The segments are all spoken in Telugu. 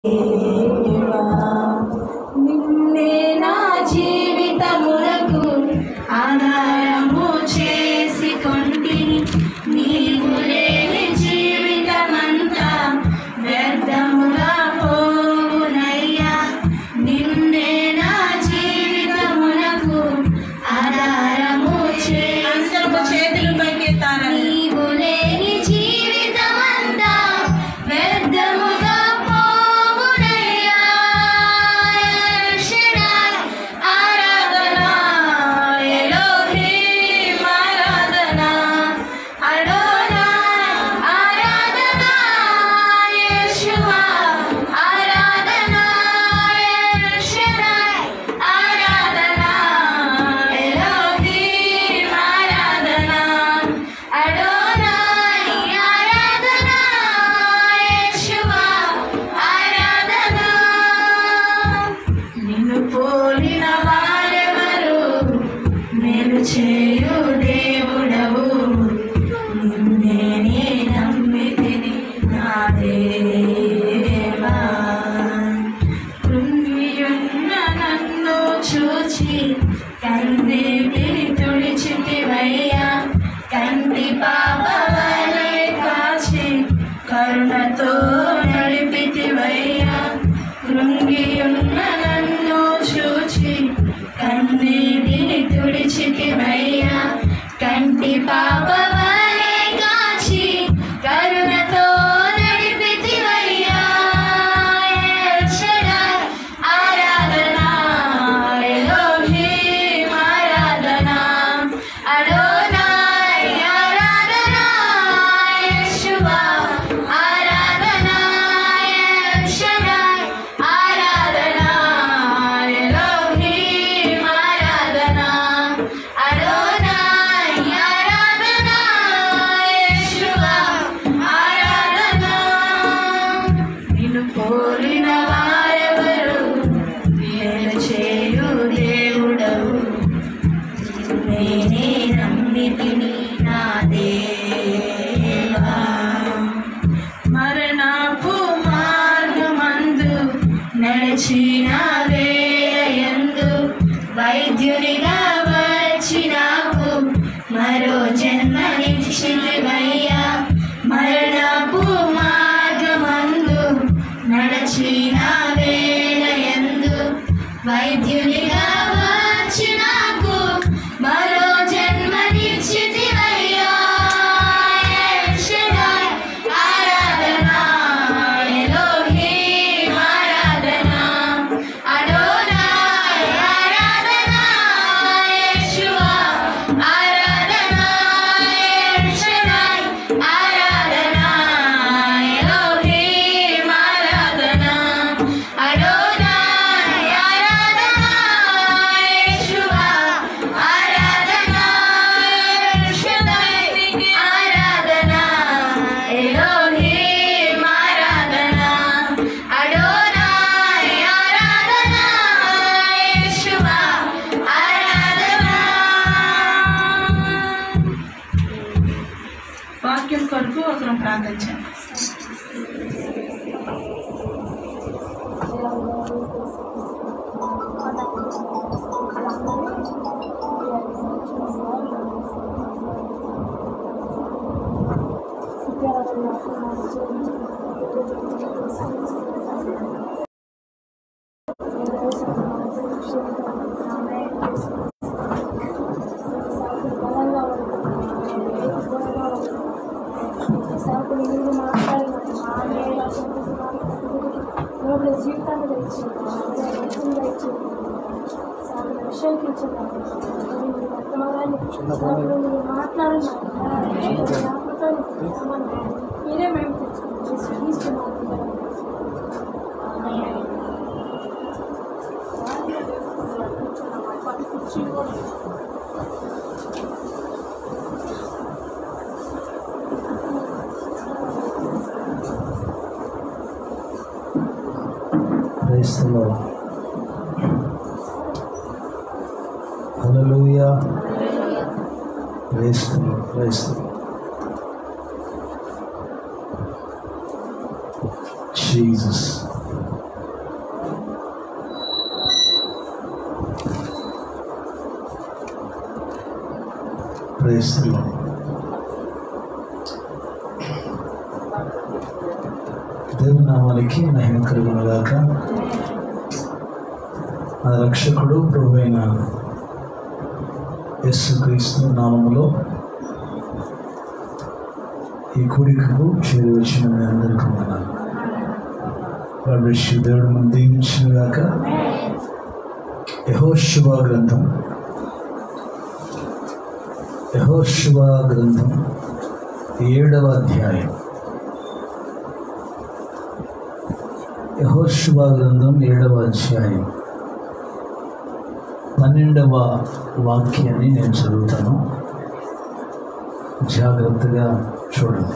నిన్నే నా జీవితములకు ఆధారము చేసి కొంటిని నీవు లేని జీవితమంతా వ్యర్థముగా పోవునయ్యా నిన్నే నా జీవితములకు ఆధారము చేసి చేతులు పైకెత్తాలని నీవు లేని జీవితమంతా వ్యర్థముగా పోవునయ్యా ఎల్షడాయ్ ఆరాధన ఎలోహీం ఆరాధన అడోనాయ్ ఆరాధన యేషువా ఆరాధన ఎల్షడాయ్ ఆరాధన ఎలోహీం ఆరాధన అడోనాయ్ ఆరాధన యేషువా ఆరాధన నిన్ను పోలిన వారెవరు నేను చేయు దేవుడవు నిన్నే నమ్మితిని నా దేవా కృంగియున్న నన్ను చూచి కన్నీటిని తుడిచితివయ్యా కంటి పాప వలె కాచి కరుణతో నడిపితివయ్యా కృంగియున్న నన్ను చూచి కన్నీటిని తుడిచితివయ్యా కంటి పాప వలె కాచి కరుణతో నడిపితివయ్యా ఎల్షడాయ్ ఆరాధన ఎలోహీం ఆరాధన అడోనాయ్ ఆరాధన యేషువా ఆరాధన ఎల్షడాయ్ ఆరాధన ఎలోహీం ఆరాధన అడోనాయ్ ఆరాధన యేషువా ఆరాధన నిన్ను కోరిన వారెవరు నేను చేయు దేవుడవు నేనే నమ్మితిని నా దేవా మరణపు మార్గమందు నడిచిన వేయందు వైద్యునిగా వచ్చి నాకు మరో జన్మనిచ్చివయ్యా మరణపు మార్గమందు నడచిన వేలయందు వైద్యునిగా వచ్చి నాకు మరో జన్మనిచ్చితివయ్యా ఎల్షడాయ్ ఆరాధన ఎలోహీం ఆరాధన అడోనాయ్ ఆరాధన యేషువా ఆరాధన ఎల్షడాయ్ ఆరాధన ఎలోహీం ఆరాధన అడోనాయ్ ఆరాధన యేషువా ఆరాధన ఎల్షడాయ్ ఆరాధన ఎలోహీం ఆరాధన అడోనాయ్ ఆరాధన యేషువా ఆరాధన వాక్యం కొరకు ఒకరు ప్రార్థించండి జీవితాన్ని తెచ్చింది విషయం మాట్లాడిన మీరే మేము తీసుకున్నాం Praise the Lord. Hallelujah. Praise the Lord. Praise the Lord. Jesus. క్రైస్తవం దేవుని నామానికి మహిమ కలుగునుగాక మన రక్షకుడు ప్రభు అయిన యస్సు క్రీస్తు నామములో ఈ కూడికకు చేరి వచ్చిన మీ అందరికీ వందనాలు ప్రభుష్యు దేవుడు మనం దీవించినగాక యహోశివ గ్రంథం యహోశివ గ్రంథం ఏడవ అధ్యాయం యహోశివ గ్రంథం ఏడవ అధ్యాయం పన్నెండవ వాక్యాన్ని నేను చదువుతాను జాగ్రత్తగా చూడండి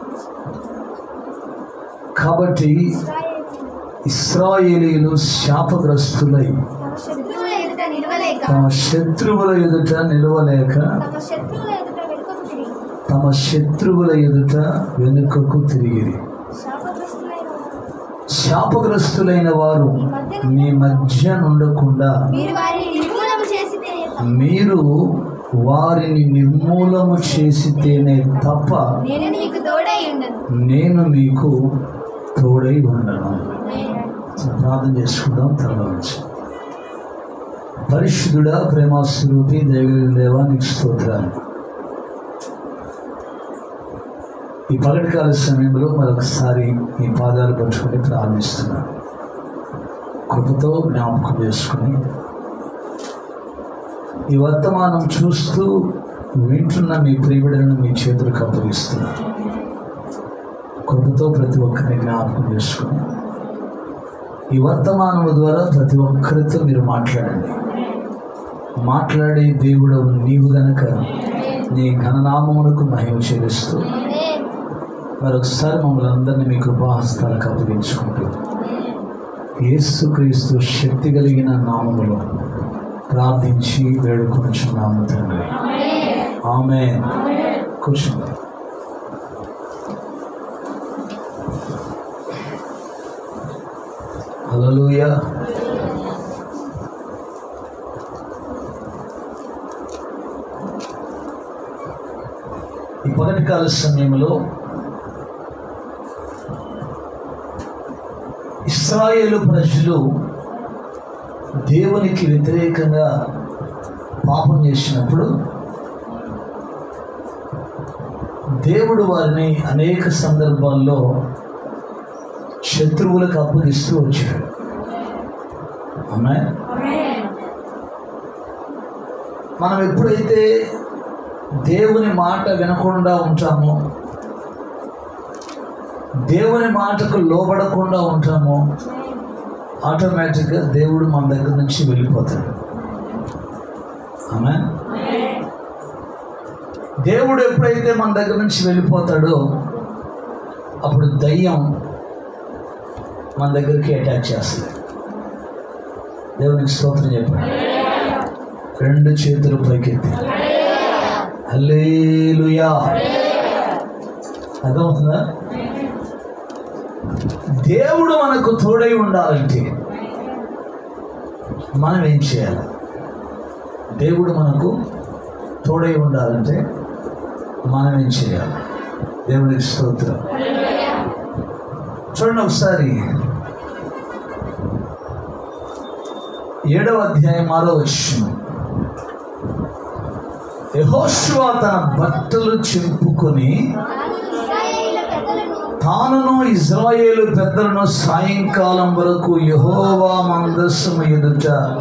కాబట్టి ఇస్రాయేలీలు శాపగ్రస్తులై తమ శత్రువుల ఎదుట నిలవలేక తమ శత్రువుల ఎదుట నిలవలేక తమ శత్రువుల ఎదుట వెనుకకు తిరిగి తమ శత్రువుల ఎదుట వెనుకకు తిరిగిరి శాపగ్రస్తులైన శాపగ్రస్తులైన వారు మీ మధ్య నుండకుండా మీరు వారిని నిర్మూలన చేసితే మీరు వారిని నిర్మూలము చేసితేనే తప్ప నేను నీకు తోడై ఉండను నేను మీకు తోడై ఉండను ప్రార్థన చేసుకుందాం తరలించి పరిశుద్ధుడా ప్రేమాస్వరూపి దేవుని దేవా నీకు స్తోత్రాలు ఈ పగటికాల సమయంలో మరొకసారి ఈ పాదాలు పట్టుకొని ప్రారంభిస్తున్నాను కృపతో జ్ఞాపకం చేసుకుని ఈ వర్తమానం చూస్తూ వింటున్న మీ ప్రియుడలను మీ చేతులకు అప్పగిస్తున్నాను కృపతో ప్రతి ఒక్కరిని జ్ఞాపకం చేసుకుని ఈ వర్తమానము ద్వారా ప్రతి ఒక్కరితో మీరు మాట్లాడండి మాట్లాడే దేవుడు నీవు గనక నీ ఘననామమునకు మహిమ చెల్లిస్తూ మరొకసారి మమ్మల్ని అందరినీ మీ కృపాహస్తాలకు అప్పగించుకుంటూ యేసుక్రీస్తు శక్తి కలిగిన నామములో ప్రార్థించి వేడుకొనుచున్నాము తండ్రి ఆమె కూర్చోండి హల్లెలూయా ఈ మొదటి కాల సమయంలో ఇస్రాయేలు ప్రజలు దేవునికి వ్యతిరేకంగా పాపం చేసినప్పుడు దేవుడు వారిని అనేక సందర్భాల్లో శత్రువులకు అప్పగిస్తూ వచ్చాడు అమ్మాయి మనం ఎప్పుడైతే దేవుని మాట వినకుండా ఉంటామో దేవుని మాటకు లోబడకుండా ఉంటామో ఆటోమేటిక్గా దేవుడు మన దగ్గర నుంచి వెళ్ళిపోతాడు ఆమె దేవుడు ఎప్పుడైతే మన దగ్గర నుంచి వెళ్ళిపోతాడో అప్పుడు దయ్యం మన దగ్గరికి అటాక్ చేస్తుంది దేవునికి స్తోత్రం చెప్పండి రెండు చేతులు పైకెత్తి హల్లేలుయా అర్థమవుతుందా దేవుడు మనకు తోడై ఉండాలంటే మనం ఏం చేయాలి దేవుడు మనకు తోడై ఉండాలంటే మనం ఏం చేయాలి దేవునికి స్తోత్రం చూడండి ఒకసారి ఏడవ అధ్యాయం ఆరో వచ్చిన యెహోషువ తన బట్టలు చింపుకొని తాను తానును ఇశ్రాయేలు పెద్దలను ఇజ్రాయేలు పెద్దలను సాయంకాలం వరకు యహోవా మందస్సము ఎదుట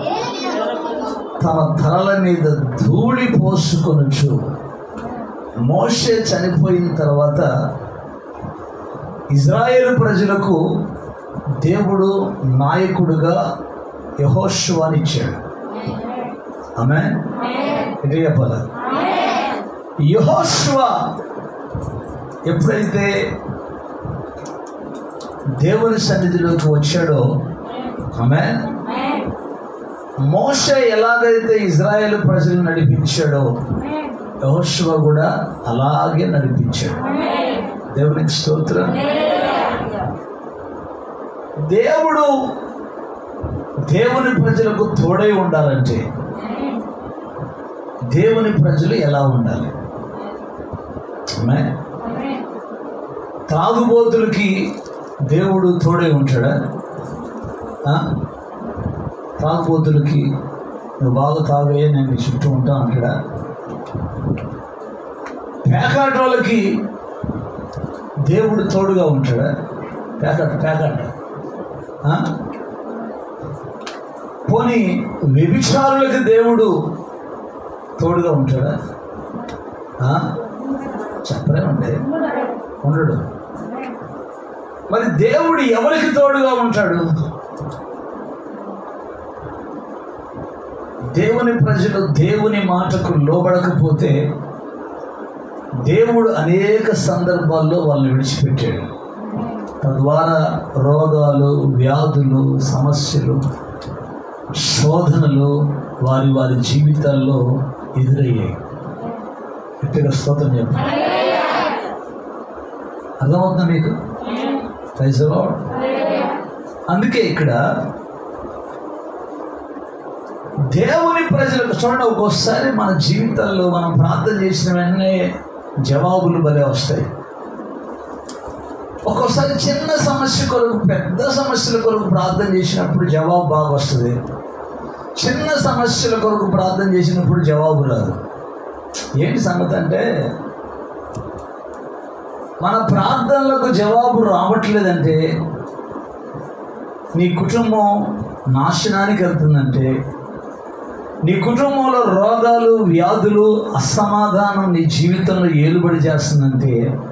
తన తలల మీద ధూళి పోసుకొనుచు మోషే చనిపోయిన తర్వాత ఇజ్రాయేలు ప్రజలకు దేవుడు నాయకుడుగా యహోశువాని ఇచ్చాడు ఆమె ఇది చెప్పాలి యహోశువ ఎప్పుడైతే దేవుని సన్నిధిలోకి వచ్చాడో ఆమె మోషే ఎలాగైతే ఇజ్రాయేల్ ప్రజలు నడిపించాడో యహోశువ కూడా అలాగే నడిపించాడు దేవునికి స్తోత్రం దేవుడు దేవుని ప్రజలకు తోడై ఉండాలంటే దేవుని ప్రజలు ఎలా ఉండాలి Amen? తాగుబోతులకి దేవుడు తోడే ఉంటాడా ఆ? తాగుబోతులకి నువ్వు బాగా తాగే నేను నీ చుట్టూ ఉంటా అంటాడా పేకాట వాళ్ళకి దేవుడు తోడుగా ఉంటాడా పేకాట పేకాట ఆ? పోనీ వ్యభిచారులకు దేవుడు తోడుగా ఉంటాడా ఆ? చెప్పలేమండి ఉండడు మరి దేవుడు ఎవరికి తోడుగా ఉంటాడు దేవుని ప్రజలు దేవుని మాటకు లోబడకపోతే దేవుడు అనేక సందర్భాల్లో వాళ్ళని విడిచిపెట్టాడు తద్వారా రోగాలు వ్యాధులు సమస్యలు శోధనలు వారి వారి జీవితాల్లో ఎదురయ్యాయి గట్టిగా స్తోత్రం చెప్పండి అర్థమవుతుందా మీకు Praise the Lord. అందుకే ఇక్కడ దేవుని ప్రజలకు చూడండి ఒక్కోసారి మన జీవితాల్లో మనం ప్రార్థన చేసిన వెంటనే జవాబులు భలే వస్తాయి ఒక్కోసారి చిన్న సమస్య కొరకు పెద్ద సమస్యల కొరకు ప్రార్థన చేసినప్పుడు జవాబు బాగా వస్తుంది చిన్న సమస్యల కొరకు ప్రార్థన చేసినప్పుడు జవాబు రాదు ఏంటి సంగతి అంటే మన ప్రార్థనలకు జవాబు రావట్లేదంటే నీ కుటుంబం నాశనానికి వెళ్తుందంటే నీ కుటుంబంలో రోగాలు వ్యాధులు అసమాధానం నీ జీవితంలో ఏలుబడి చేస్తుందంటే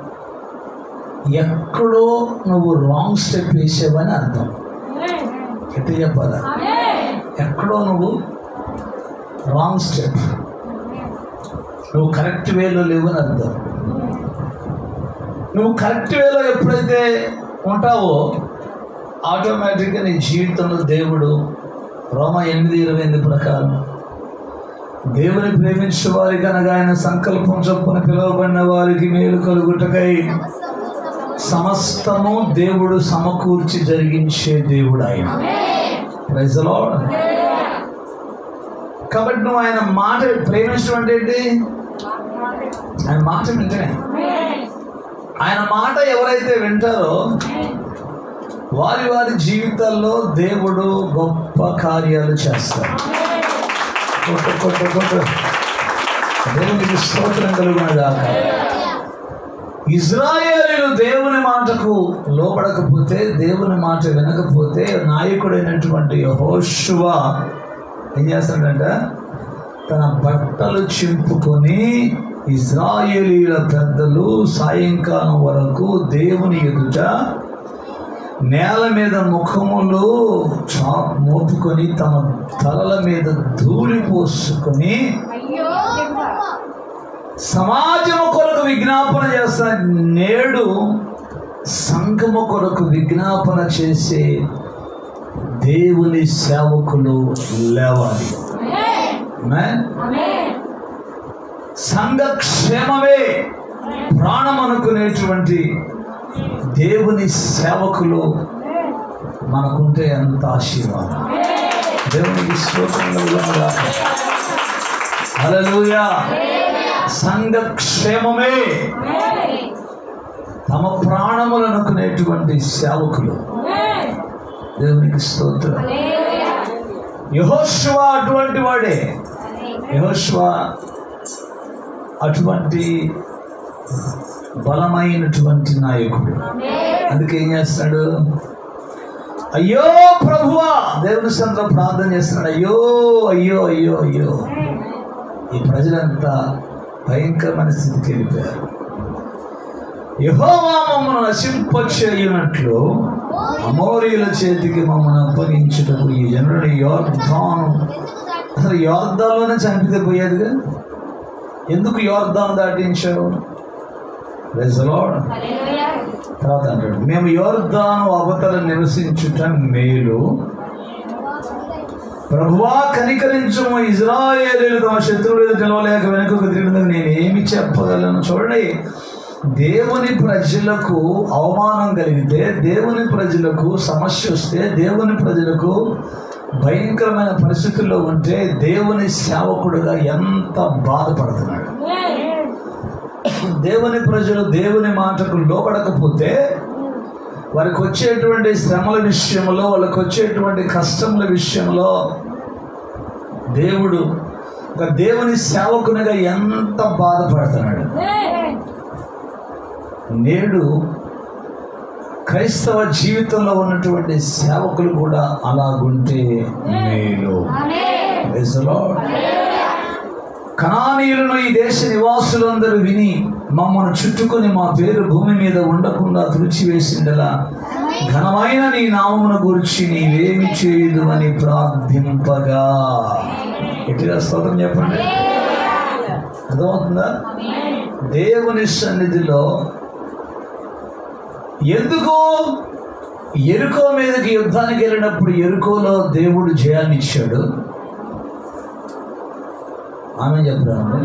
ఎక్కడో నువ్వు రాంగ్ స్టెప్ వేసావని అర్థం ఎట్లా చెప్పాలా ఎక్కడో నువ్వు రాంగ్ స్టెప్ నువ్వు కరెక్ట్ వేలో లేవని అర్థం నువ్వు కరెక్ట్ వేలో ఎప్పుడైతే ఉంటావో ఆటోమేటిక్గా నీ జీవితంలో దేవుడు రోమ ఎనిమిది ఇరవై ఎనిమిది ప్రకారం దేవుని ప్రేమించే వారికి అనగా ఆయన సంకల్పం చొప్పున పిలువబడిన వారికి మేలు కలుగుటకై సమస్తము దేవుడు సమకూర్చి జరిగించే దేవుడు ఆయన Praise the Lord. కాబట్టి నువ్వు ఆయన మాట ప్రేమించడం అంటే ఏంటి ఆయన మాట వింటనే ఆయన మాట ఎవరైతే వింటారో వారి వారి జీవితాల్లో దేవుడు గొప్ప కార్యాలు చేస్తారు కొట్టు, కొట్టు, కొట్టు. దేవునికి స్తోత్రం కలుగునగాక ఇజ్రాయేలీలు దేవుని మాటకు లోబడకపోతే దేవుని మాట వినకపోతే నాయకుడైనటువంటి హోషువ ఏం చేస్తాడంట తన బట్టలు చింపుకొని ఇజ్రాయేలీల పెద్దలు సాయంకాలం వరకు దేవుని ఎదుట నేల మీద ముఖములు చా మోపుకొని తమ తలల మీద ధూళి పోసుకొని సమాజము కొరకు విజ్ఞాపన చేస్తున్న నేడు సంఘము కొరకు విజ్ఞాపన చేసే దేవుని సేవకులు లేవాలి Amen? సంఘ క్షేమమే ప్రాణం అనుకునేటువంటి దేవుని సేవకులు మనకుంటే ఎంత ఆశీర్వాదం దేవునికి స్తోత్రంగా హల్లెలూయా సంఘ క్షేమమే తమ ప్రాణములు అనుకునేటువంటి సేవకులు దేవునికి స్తోత్రం యహోశివ అటువంటి వాడే యహోశివ అటువంటి బలమైనటువంటి నాయకుడు అందుకే ఏం చేస్తాడు అయ్యో ప్రభువా దేవుని సంతో ప్రార్థన చేస్తున్నాడు అయ్యో అయ్యో అయ్యో అయ్యో ఈ ప్రజలంతా భయంకరమైన స్థితికి వెళ్ళిపోయారు యహోవా మమ్మల్ని నశింపచేయునట్లు అమోరీల చేతికి మమ్మల్ని అప్పగించుటకు ఈ జనుడు యోర్ధాను అసలు యోర్ధాలోనే చంపితే పోయేదిగా ఎందుకు యోర్ధాను దాటించావు Praise the Lord. తర్వాత అంటాడు మేము యోర్ధాను అవతల నివసించుట మేలు ప్రభువా కనికరించము ఇజ్రాయేలీలు తమ శత్రువులు గెలవలేక వెనుకకు తిరిగినందుకు నేను ఏమి చెప్పగలను చూడండి దేవుని ప్రజలకు అవమానం కలిగితే దేవుని ప్రజలకు సమస్య వస్తే దేవుని ప్రజలకు భయంకరమైన పరిస్థితుల్లో ఉంటే దేవుని సేవకుడుగా ఎంత బాధపడుతున్నాడు దేవుని ప్రజలు దేవుని మాటకు లోబడకపోతే వారికి వచ్చేటువంటి శ్రమల విషయంలో వాళ్ళకి వచ్చేటువంటి కష్టముల విషయంలో దేవుడు ఒక దేవుని సేవకునిగా ఎంత బాధపడుతున్నాడు నేడు క్రైస్తవ జీవితంలో ఉన్నటువంటి సేవకులు కూడా అలాగుంటే మేలు Praise the Lord. కణానీయులను ఈ దేశ నివాసులందరూ విని మమ్మల్ని చుట్టుకొని మా పేరు భూమి మీద ఉండకుండా తుడిచివేసిండలా ఘనమైన నీ నామమును గురించి నీవేమి చేయదు అని ప్రార్థింపగా ఎట్లా స్తోత్రం చెప్పండి అర్థమవుతుందా దేవుని సన్నిధిలో ఎందుకో ఎరుకో మీదకి యుద్ధానికి వెళ్ళినప్పుడు ఎరుకోలో దేవుడు జయాన్ని ఇచ్చాడు ఆమె చెప్తాను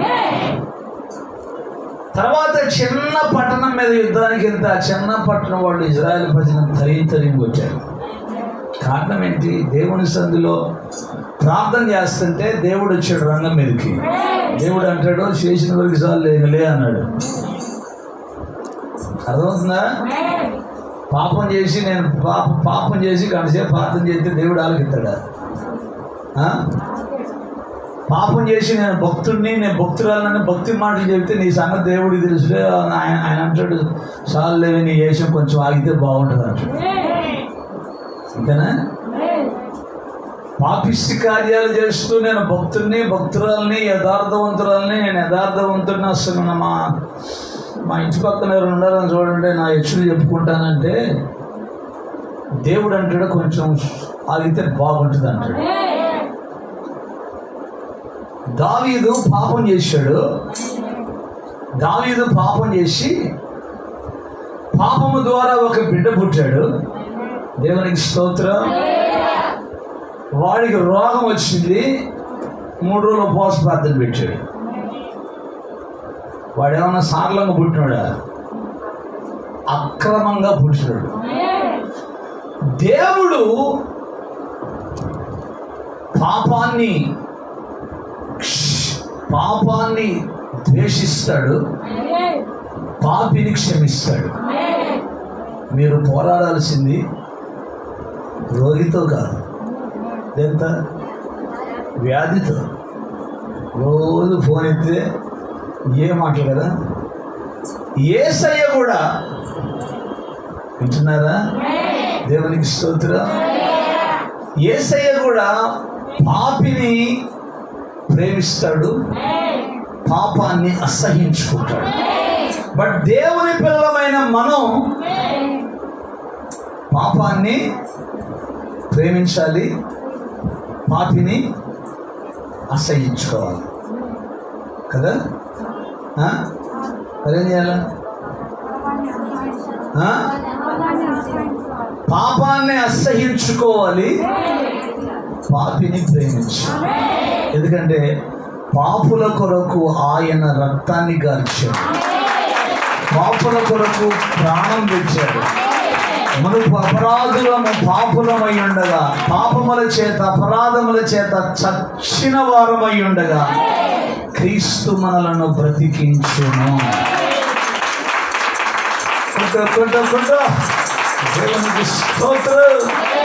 తర్వాత చిన్న పట్టణం మీద యుద్ధానికి వెళ్తే ఆ చిన్న పట్టణం వాళ్ళు ఇజ్రాయెల్ ప్రజలను తరిగి తరిగి కొట్టారు కారణం ఏంటి దేవుని సంధిలో ప్రార్థన చేస్తుంటే దేవుడు వచ్చాడు రంగం మీదకి దేవుడు అంటాడు చేసిన వరకు చాలు లేకలే అన్నాడు అర్థమవుతుందా పాపం చేసి నేను పాప పాపం చేసి గంటసేపు ప్రార్థన చేస్తే దేవుడు ఆలకిస్తాడా ఆ? పాపం చేసి నేను భక్తుడిని నేను భక్తురాలని భక్తి మాటలు చెప్తే నీ సంగతి దేవుడికి తెలుసులే ఆయన ఆయన అంటాడు చాలు లేవి నీ వేషం కొంచెం ఆగితే బాగుంటుంది అంటాడు అంతేనా పాపిష్టి కార్యాలు చేస్తూ నేను భక్తుల్ని భక్తురాలని యథార్థవంతురాలని నేను యథార్థవంతుడిని అసలు నా మా మా ఇంటి పక్కన ఎవరు ఉండాలని చూడండి నా యక్షులు చెప్పుకుంటానంటే దేవుడు అంటాడు కొంచెం ఆగితే బాగుంటుంది అంటాడు దావీదు పాపం చేశాడు దావీదు పాపం చేసి పాపము ద్వారా ఒక బిడ్డ పుట్టాడు దేవునికి స్తోత్రం వాడికి రోగం వచ్చింది మూడు రోజులు ఉపవాస ప్రార్థన పెట్టాడు వాడేమన్నా సార్లంగా పుట్టినాడా అక్రమంగా పుట్టినాడు దేవుడు పాపాన్ని పాపాన్ని ద్వేషిస్తాడు పాపిని క్షమిస్తాడు మీరు పోరాడాల్సింది రోగితో కాదు ఎంత వ్యాధితో రోజు ఫోన్ ఎత్తితే ఏ మాటలు కదా ఏసయ్య కూడా వింటున్నారా దేవునికి స్తోత్రం ఏసయ్య కూడా పాపిని ప్రేమిస్తాడు పాపాన్ని అసహించుకుంటాడు బట్ దేవుని పిల్లమైన మనం పాపాన్ని ప్రేమించాలి పాపిని అసహించుకోవాలి కదా ఆ? మరేం చేయాలి ఆ? పాపాన్ని అసహించుకోవాలి పాపిని ప్రేమించాలి ఎందుకంటే పాపుల కొరకు ఆయన రక్తాన్ని గార్చాడు పాపుల కొరకు ప్రాణం తెచ్చాడు మునుపు అపరాధులము పాపులమై ఉండగా పాపముల చేత అపరాధముల చేత చచ్చిన వారమై ఉండగా క్రీస్తు మనలను బ్రతికించును కుంట కుంట కుంట దేవునికి స్తోత్రం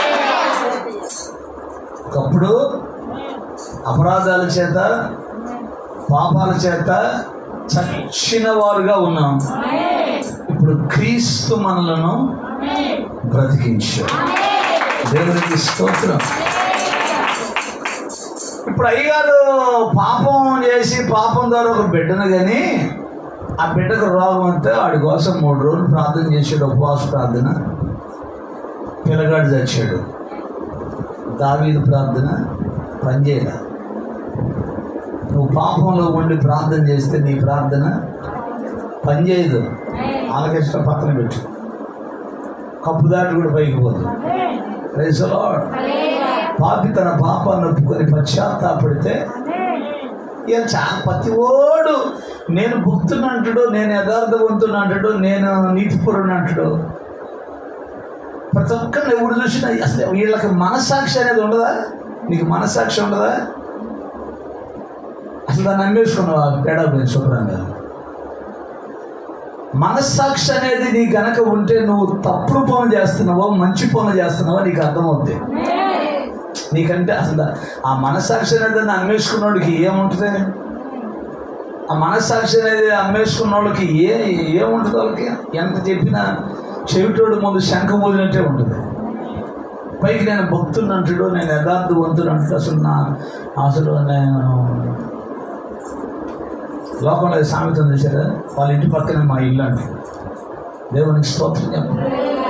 ఒకప్పుడు అపరాధాల చేత పాపాల చేత చచ్చిన వారుగా ఉన్నాం ఇప్పుడు క్రీస్తు మనలను బ్రతికించాడు దేవునికి స్తోత్రం ఇప్పుడు అయ్యగారు పాపం చేసి పాపం ద్వారా ఒక బిడ్డను కానీ ఆ బిడ్డకు రోగం అంతే వాడి కోసం మూడు రోజులు ప్రార్థన చేసాడు ఉపవాస ప్రార్థన పిల్లగాడు చచ్చాడు దావీదు ప్రార్థన పనిచేయల నువ్వు పాపంలో ఉండి ప్రార్థన చేస్తే నీ ప్రార్థన పనిచేయదు ఆలకిష్ట పక్కన పెట్టు కప్పు దాటి కూడా పైకి పోదు Praise the Lord. పాపి తన పాపాన్ని ఒప్పుకొని పశ్చాత్తాపడితే ఇక చా ప్రతి ఓడు నేను భక్తుని అంటాడు నేను యథార్థవంతుని అంటాడు నేను నీతిపరుని అంటాడు ప్రతి ఒక్కరిని ఎవడు చూసినా అసలు వీళ్ళకి మనస్సాక్షి అనేది ఉండదా నీకు మనసాక్షి ఉండదా అసలు దాన్ని అమ్మేసుకున్నావా పేడా పోయింది శుభ్రంగా మనస్సాక్షి అనేది నీ గనక ఉంటే నువ్వు తప్పుడు పనులు చేస్తున్నావో మంచి పనులు చేస్తున్నావో నీకు అర్థమవుద్ది నీకంటే అసలు ఆ మనస్సాక్షి అనేది దాన్ని అమ్మేసుకున్నోడికి ఏముంటుంది ఆ మనస్సాక్షి అనేది అమ్మేసుకున్న వాళ్ళకి ఏ ఏముంటుంది వాళ్ళకి ఎంత చెప్పినా చెవిటోడు ముందు శంఖ మోదినట్టే ఉంటుంది పైకి నేను భక్తుని అంటాడు నేను యథార్థవంతుడు అంటాడు అసలు నా అసలు నేను లోకంలో ఈ సామెత ఉంది చూసారా వాళ్ళ ఇంటి పక్కనే మా ఇల్లు అంటే దేవునికి స్తోత్రం చెప్పండి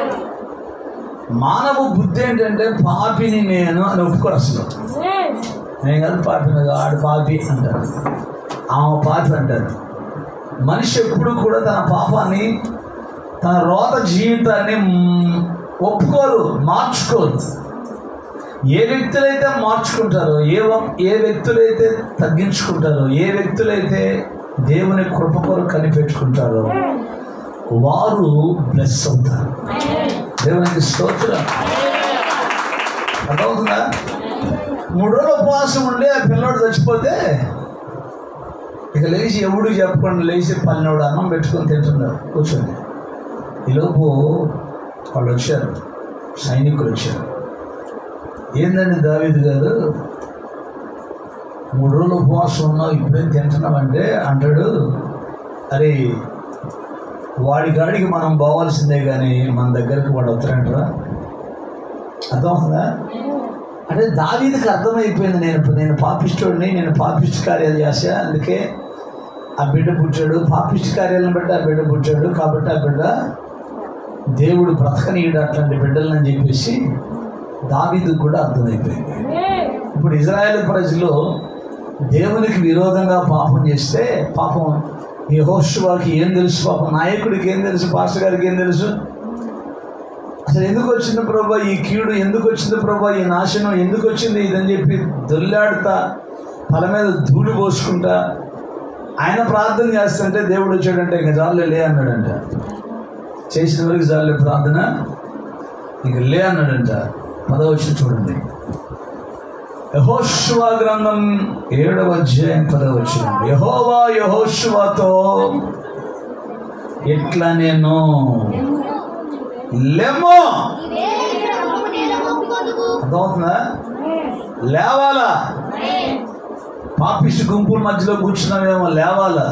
మానవ బుద్ధి ఏంటంటే పాపిని నేను అని ఒప్పుకోరు అసలు నేను కాదు పాపిని కాదు, ఆడు పాపి అంటారు ఆమె పాపి అంటారు మనిషి ఎప్పుడు కూడా తన పాపాన్ని తన రోత జీవితాన్ని మ్, ఒప్పుకోరు మార్చుకోరు ఏ వ్యక్తులైతే మార్చుకుంటారో ఏ వ- ఏ వ్యక్తులైతే తగ్గించుకుంటారో ఏ వ్యక్తులైతే దేవుని కృప కొరకు కనిపెట్టుకుంటారో వారు బ్లెస్ అవుతారు దేవునికి స్తోత్రం అర్థమవుతుందా మూడు రోజులు ఉపవాసం ఉండి ఆ పిల్లోడు చచ్చిపోతే ఇక లేచి ఎవడు చెప్పకుండా లేచి పల్లెనోడు అన్నం పెట్టుకొని తింటున్నారు కూర్చొని ఈలోపు వాళ్ళు వచ్చారు సైనికులు వచ్చారు ఏందండి దావీదు గారు మూడు రోజులు ఉపవాసం ఉన్నావు ఇప్పుడేం తింటున్నామంటే అంటాడు అరే వాడి గాడికి మనం పోవాల్సిందే కానీ మన దగ్గరికి వాడు వస్తారంటరా అర్థమవుతుందా అంటే దావీదికి అర్థమైపోయింది నేను నేను పాపిస్టోడిని నేను పాపిష్టి కార్యాలు చేసా అందుకే ఆ బిడ్డ పుట్టాడు పాపిష్టి కార్యాలను బట్టి ఆ బిడ్డ పుట్టాడు కాబట్టి ఆ బిడ్డ దేవుడు బ్రతకనీయుడు అట్లాంటి బిడ్డలని చెప్పేసి దావీదుకు కూడా అర్థమైపోయింది ఇప్పుడు ఇజ్రాయెల్ ప్రజలు దేవునికి విరోధంగా పాపం చేస్తే పాపం ఈ హోస్టువాకి ఏం తెలుసు పాపం నాయకుడికి ఏం తెలుసు పాస్టర్ గారికి ఏం తెలుసు అసలు ఎందుకు వచ్చింది ప్రభా ఈ కీడు ఎందుకు వచ్చింది ప్రభా ఈ నాశనం ఎందుకు వచ్చింది ఇదని చెప్పి దొల్లాడుతా తల మీద ధూళి పోసుకుంటా ఆయన ప్రార్థన చేస్తుంటే దేవుడు వచ్చాడంటే ఇంకా జాలే లే అన్నాడంట చేసిన వరకు జాలే ప్రార్థన ఇంక లే అన్నాడంట పదవచ్చి చూడండి యహోశువా గ్రంథం ఏడవ అధ్యాయం పదవచ్చు యహోవా యహోశువాతో ఎట్లా నేను లెమ్మో అర్థమవుతుందా లేవాలా పాపిష్టి గుంపుల మధ్యలో కూర్చున్నావేమో లేవాలా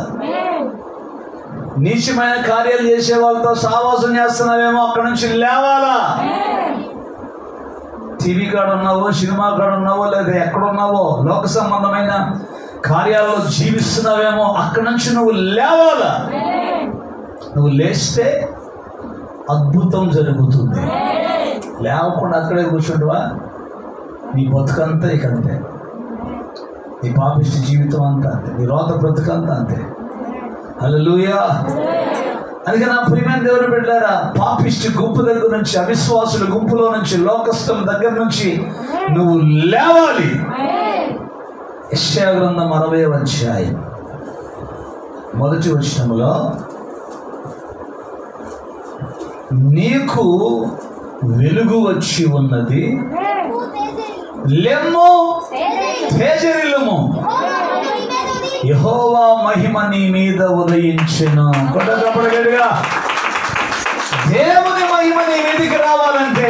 నీచమైన కార్యాలు చేసే వాళ్ళతో సావాసం చేస్తున్నావేమో అక్కడ నుంచి లేవాలా టీవీ కాడ ఉన్నావో సినిమా కాడ ఉన్నావో లేదా ఎక్కడ ఉన్నావో లోక సంబంధమైన కార్యాలలో జీవిస్తున్నావేమో అక్కడి నుంచి నువ్వు లేవాలా నువ్వు లేస్తే అద్భుతం జరుగుతుంది లేవకుండా అక్కడే కూర్చుంటువా నీ బతుకంతా ఇక అంతే నీ పాపిష్టి జీవితం అంతా అంతే నీ రోత బ్రతుకంతా అంతే హల్లెలూయా అందుకే నా ప్రియమైన దేవుని బిడ్డారా పాపిష్టి గుంపు దగ్గర నుంచి అవిశ్వాసుల గుంపులో నుంచి లోకస్తుల దగ్గర నుంచి నువ్వు లేవాలి యెషయా గ్రంథం అరవై అధ్యాయం మొదటి వచనములో నీకు వెలుగు వచ్చి ఉన్నది లెమ్ము తేజరిల్లుము యహోవా మహిమ నీ మీద ఉదయించెను కొట్టగడిగా దేవుని మహిమ నీ మీదకి రావాలంటే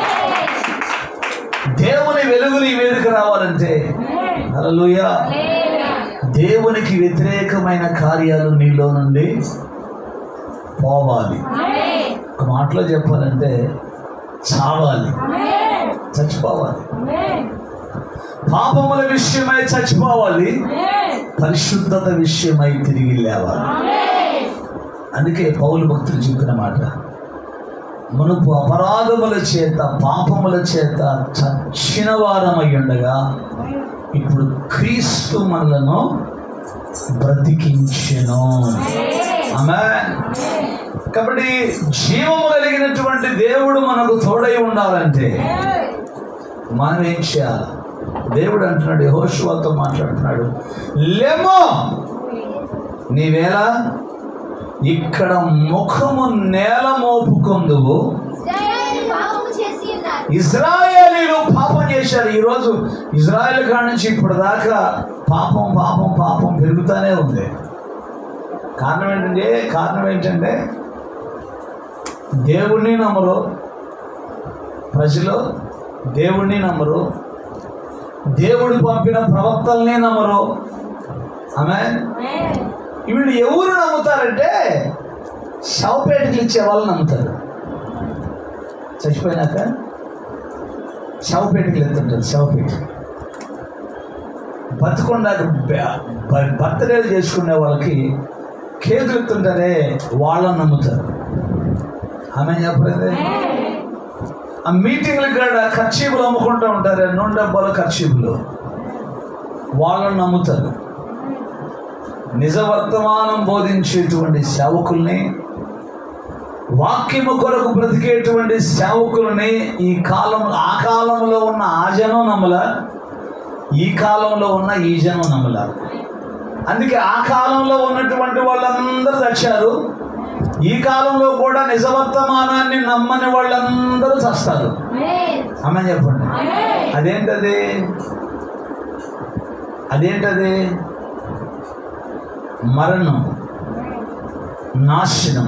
దేవుని వెలుగు నీ మీదకి రావాలంటే హల్లెలూయా దేవునికి వ్యతిరేకమైన కార్యాలు నీలో నుండి పోవాలి ఒక మాటలో చెప్పాలంటే చావాలి చచ్చిపోవాలి పాపముల విషయమై చచ్చిపోవాలి పరిశుద్ధత విషయమై తిరిగి లేవాలి అందుకే పౌలు భక్తులు చెప్పిన మాట మునుపు అపరాధముల చేత పాపముల చేత చచ్చిన వారమై ఉండగా ఇప్పుడు క్రీస్తు మనలను బ్రతికించెను ఆమేన్ కాబట్టి జీవము కలిగినటువంటి దేవుడు మనకు తోడై ఉండాలంటే మనం ఏం చేయాలి దేవుడు అంటున్నాడు యెహోషువతో మాట్లాడుతున్నాడు లేమో నీవేళ ఇక్కడ ముఖము నేల మోపుకుందువు పాపము చేసి ఉన్నారు ఇజ్రాయేలీలు పాపం చేశారు విషయాలు ఈరోజు ఇజ్రాయెల్ కాడ నుంచి ఇప్పుడు దాకా పాపం పాపం పాపం పెరుగుతూనే ఉంది కారణం ఏంటంటే కారణం ఏంటంటే దేవుణ్ణి నమ్మరు ప్రజలు దేవుణ్ణి నమ్మరు దేవుడు పంపిన ప్రవక్తల్ని నమ్మరు ఆమె వీళ్ళు ఎవరు నమ్ముతారంటే శవపేటలు ఇచ్చే వాళ్ళు నమ్ముతారు చచ్చిపోయినాక శవపేటకి వెళ్తుంటారు శవపేట బతుకుండాక బర్త్డేలు చేసుకునే వాళ్ళకి కేకులు ఎత్తుంటారే వాళ్ళని నమ్ముతారు ఆమె చెప్పలేదు ఆ మీటింగ్ల కాడ ఖర్చీపులు అమ్ముకుంటూ ఉంటారు నూనె డబ్బాల ఖర్చీపులు వాళ్ళని నమ్ముతారు నిజ వర్తమానం బోధించేటువంటి సేవకుల్ని వాక్యము కొరకు బ్రతికేటువంటి సేవకుల్ని ఈ కాలం ఆ కాలంలో ఉన్న ఆ జనం నమ్మల ఈ కాలంలో ఉన్న ఈ జనం నమ్మల అందుకే ఆ కాలంలో ఉన్నటువంటి వాళ్ళందరూ చచ్చారు ఈ కాలంలో కూడా నిజవర్తమానాన్ని నమ్మని వాళ్ళందరూ చస్తారు అమ్మ చెప్పండి అదేంటది అదేంటది మరణం నాశనం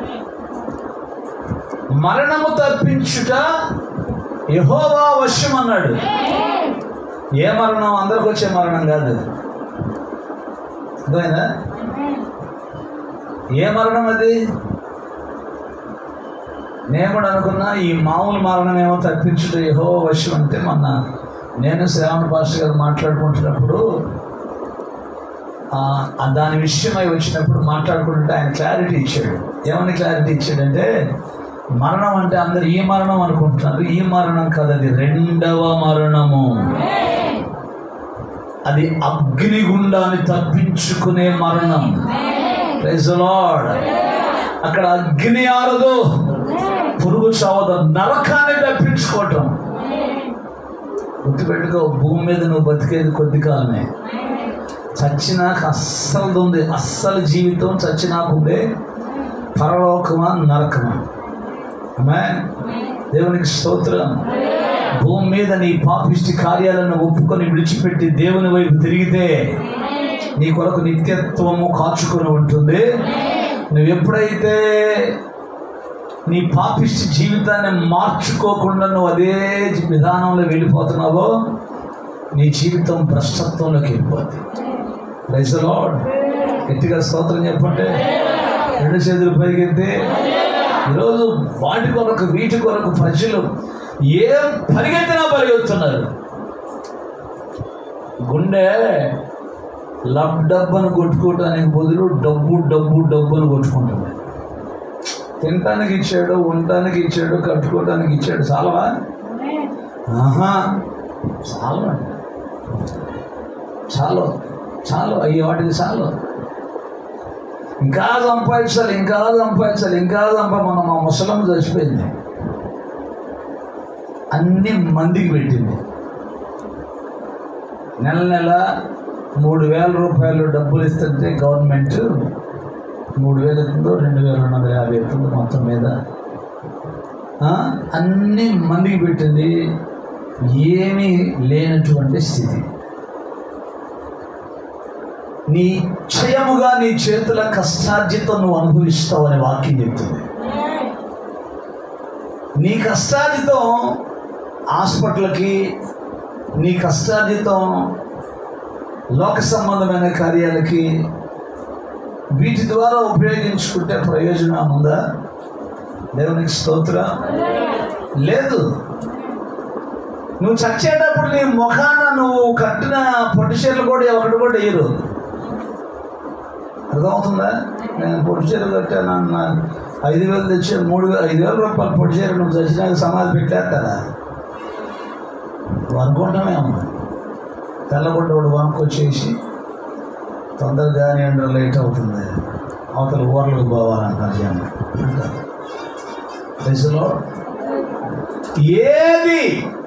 మరణము తప్పించుట యహోవా వశ్యం అన్నాడు ఏ మరణం అందరికి వచ్చే మరణం కాదు అర్థమైందా ఏ మరణం అది నేను కూడా అనుకున్నా ఈ మామూలు మరణం ఏమో తప్పించుట యహో వశ్యం అంటే మొన్న నేను శ్రావణ పాస్టర్ గారు మాట్లాడుకుంటున్నప్పుడు ఆ, ఆ దాని విషయమై వచ్చినప్పుడు మాట్లాడుకుంటుంటే ఆయన క్లారిటీ ఇచ్చాడు ఏమని క్లారిటీ ఇచ్చాడంటే మరణం అంటే అందరు ఈ మరణం అనుకుంటున్నారు ఈ మరణం కాదు అది రెండవ మరణము అది అగ్నిగుండాన్ని తప్పించుకునే మరణం Praise the Lord. అక్కడ అగ్ని ఆరదు పురుగు చావదు నరకాన్ని తప్పించుకోవటం గుర్తుపెట్టుకో భూమి మీద నువ్వు బతికేది కొద్ది కాలమే చచ్చినాక అస్సలు ఉంది అస్సలు జీవితం చచ్చినాకుందే పరలోకమా నరకమా ఆమేన్. దేవునికి స్తోత్రం భూమి మీద నీ పాపిష్టి కార్యాలను ఒప్పుకొని విడిచిపెట్టి దేవుని వైపు తిరిగితే నీ కొరకు నిత్యత్వము కాచుకొని ఉంటుంది నువ్వు ఎప్పుడైతే నీ పాపిష్టి జీవితాన్ని మార్చుకోకుండా నువ్వు అదే విధానంలో వెళ్ళిపోతున్నావో నీ జీవితం భ్రష్టత్వంలోకి వెళ్ళిపోద్ది ప్రైజ్ ద లార్డ్ గట్టిగా స్తోత్రం చెప్పండి రెండు చేతులు పైకెత్తి ఈరోజు వాటి కొరకు వీటి కొరకు ప్రజలు ఏం పరిగెత్తినా పరిగెత్తున్నారు గుండె లబ్ డబ్బను కొట్టుకోవటానికి బదులు డబ్బు డబ్బు డబ్బును కొట్టుకుంటుంది తినటానికి ఇచ్చాడు ఉండటానికి ఇచ్చాడు కట్టుకోవటానికి ఇచ్చాడు చాలవా ఆహా చాలు చాలు చాలు అయ్యి వాటికి చాలు ఇంకా సంపాదించాలి ఇంకా సంపాదించాలి ఇంకా సంపా మన మా ముసలమ్మ చచ్చిపోయింది అన్ని మందికి పెట్టింది నెల నెల మూడు వేల రూపాయలు డబ్బులు ఇస్తుంటే గవర్నమెంట్ మూడు వేలు ఇస్తుందో రెండు వేల రెండు వందల యాభై ఇస్తుందో మొత్తం మీద ఆ, అన్ని మందికి పెట్టింది ఏమీ లేనటువంటి స్థితి నీ క్షయముగా నీ చేతుల కష్టార్జితం నువ్వు అనుభవిస్తావని వాక్యం చెప్తుంది నీ కష్టార్జితం హాస్పిటల్కి నీ కష్టార్జితం లోక సంబంధమైన కార్యాలకి వీటి ద్వారా ఉపయోగించుకుంటే ప్రయోజనం ఉందా దేవునికి స్తోత్ర లేదు నువ్వు చచ్చేటప్పుడు నీ ముఖాన నువ్వు కట్టిన పొట్టిచీరలు కూడా ఒకటి కూడా వేయరు అర్థమవుతుందా నేను పొట్టిచీరలు కట్టాను అన్న ఐదు వేలు తెచ్చి మూడు వేలు ఐదు వేల రూపాయలు పొట్టిచీర నువ్వు చచ్చినాక సమాధి పెట్టేస్తారా నువ్వు అనుకుంటామే అమ్మా తెల్లగొడ్డోడు వంకొచ్చేసి తొందరగా ఎండ లేట్ అవుతుంది అవతల ఊర్లకు పోవాలంటారు జనం అంటారు దశలో ఏది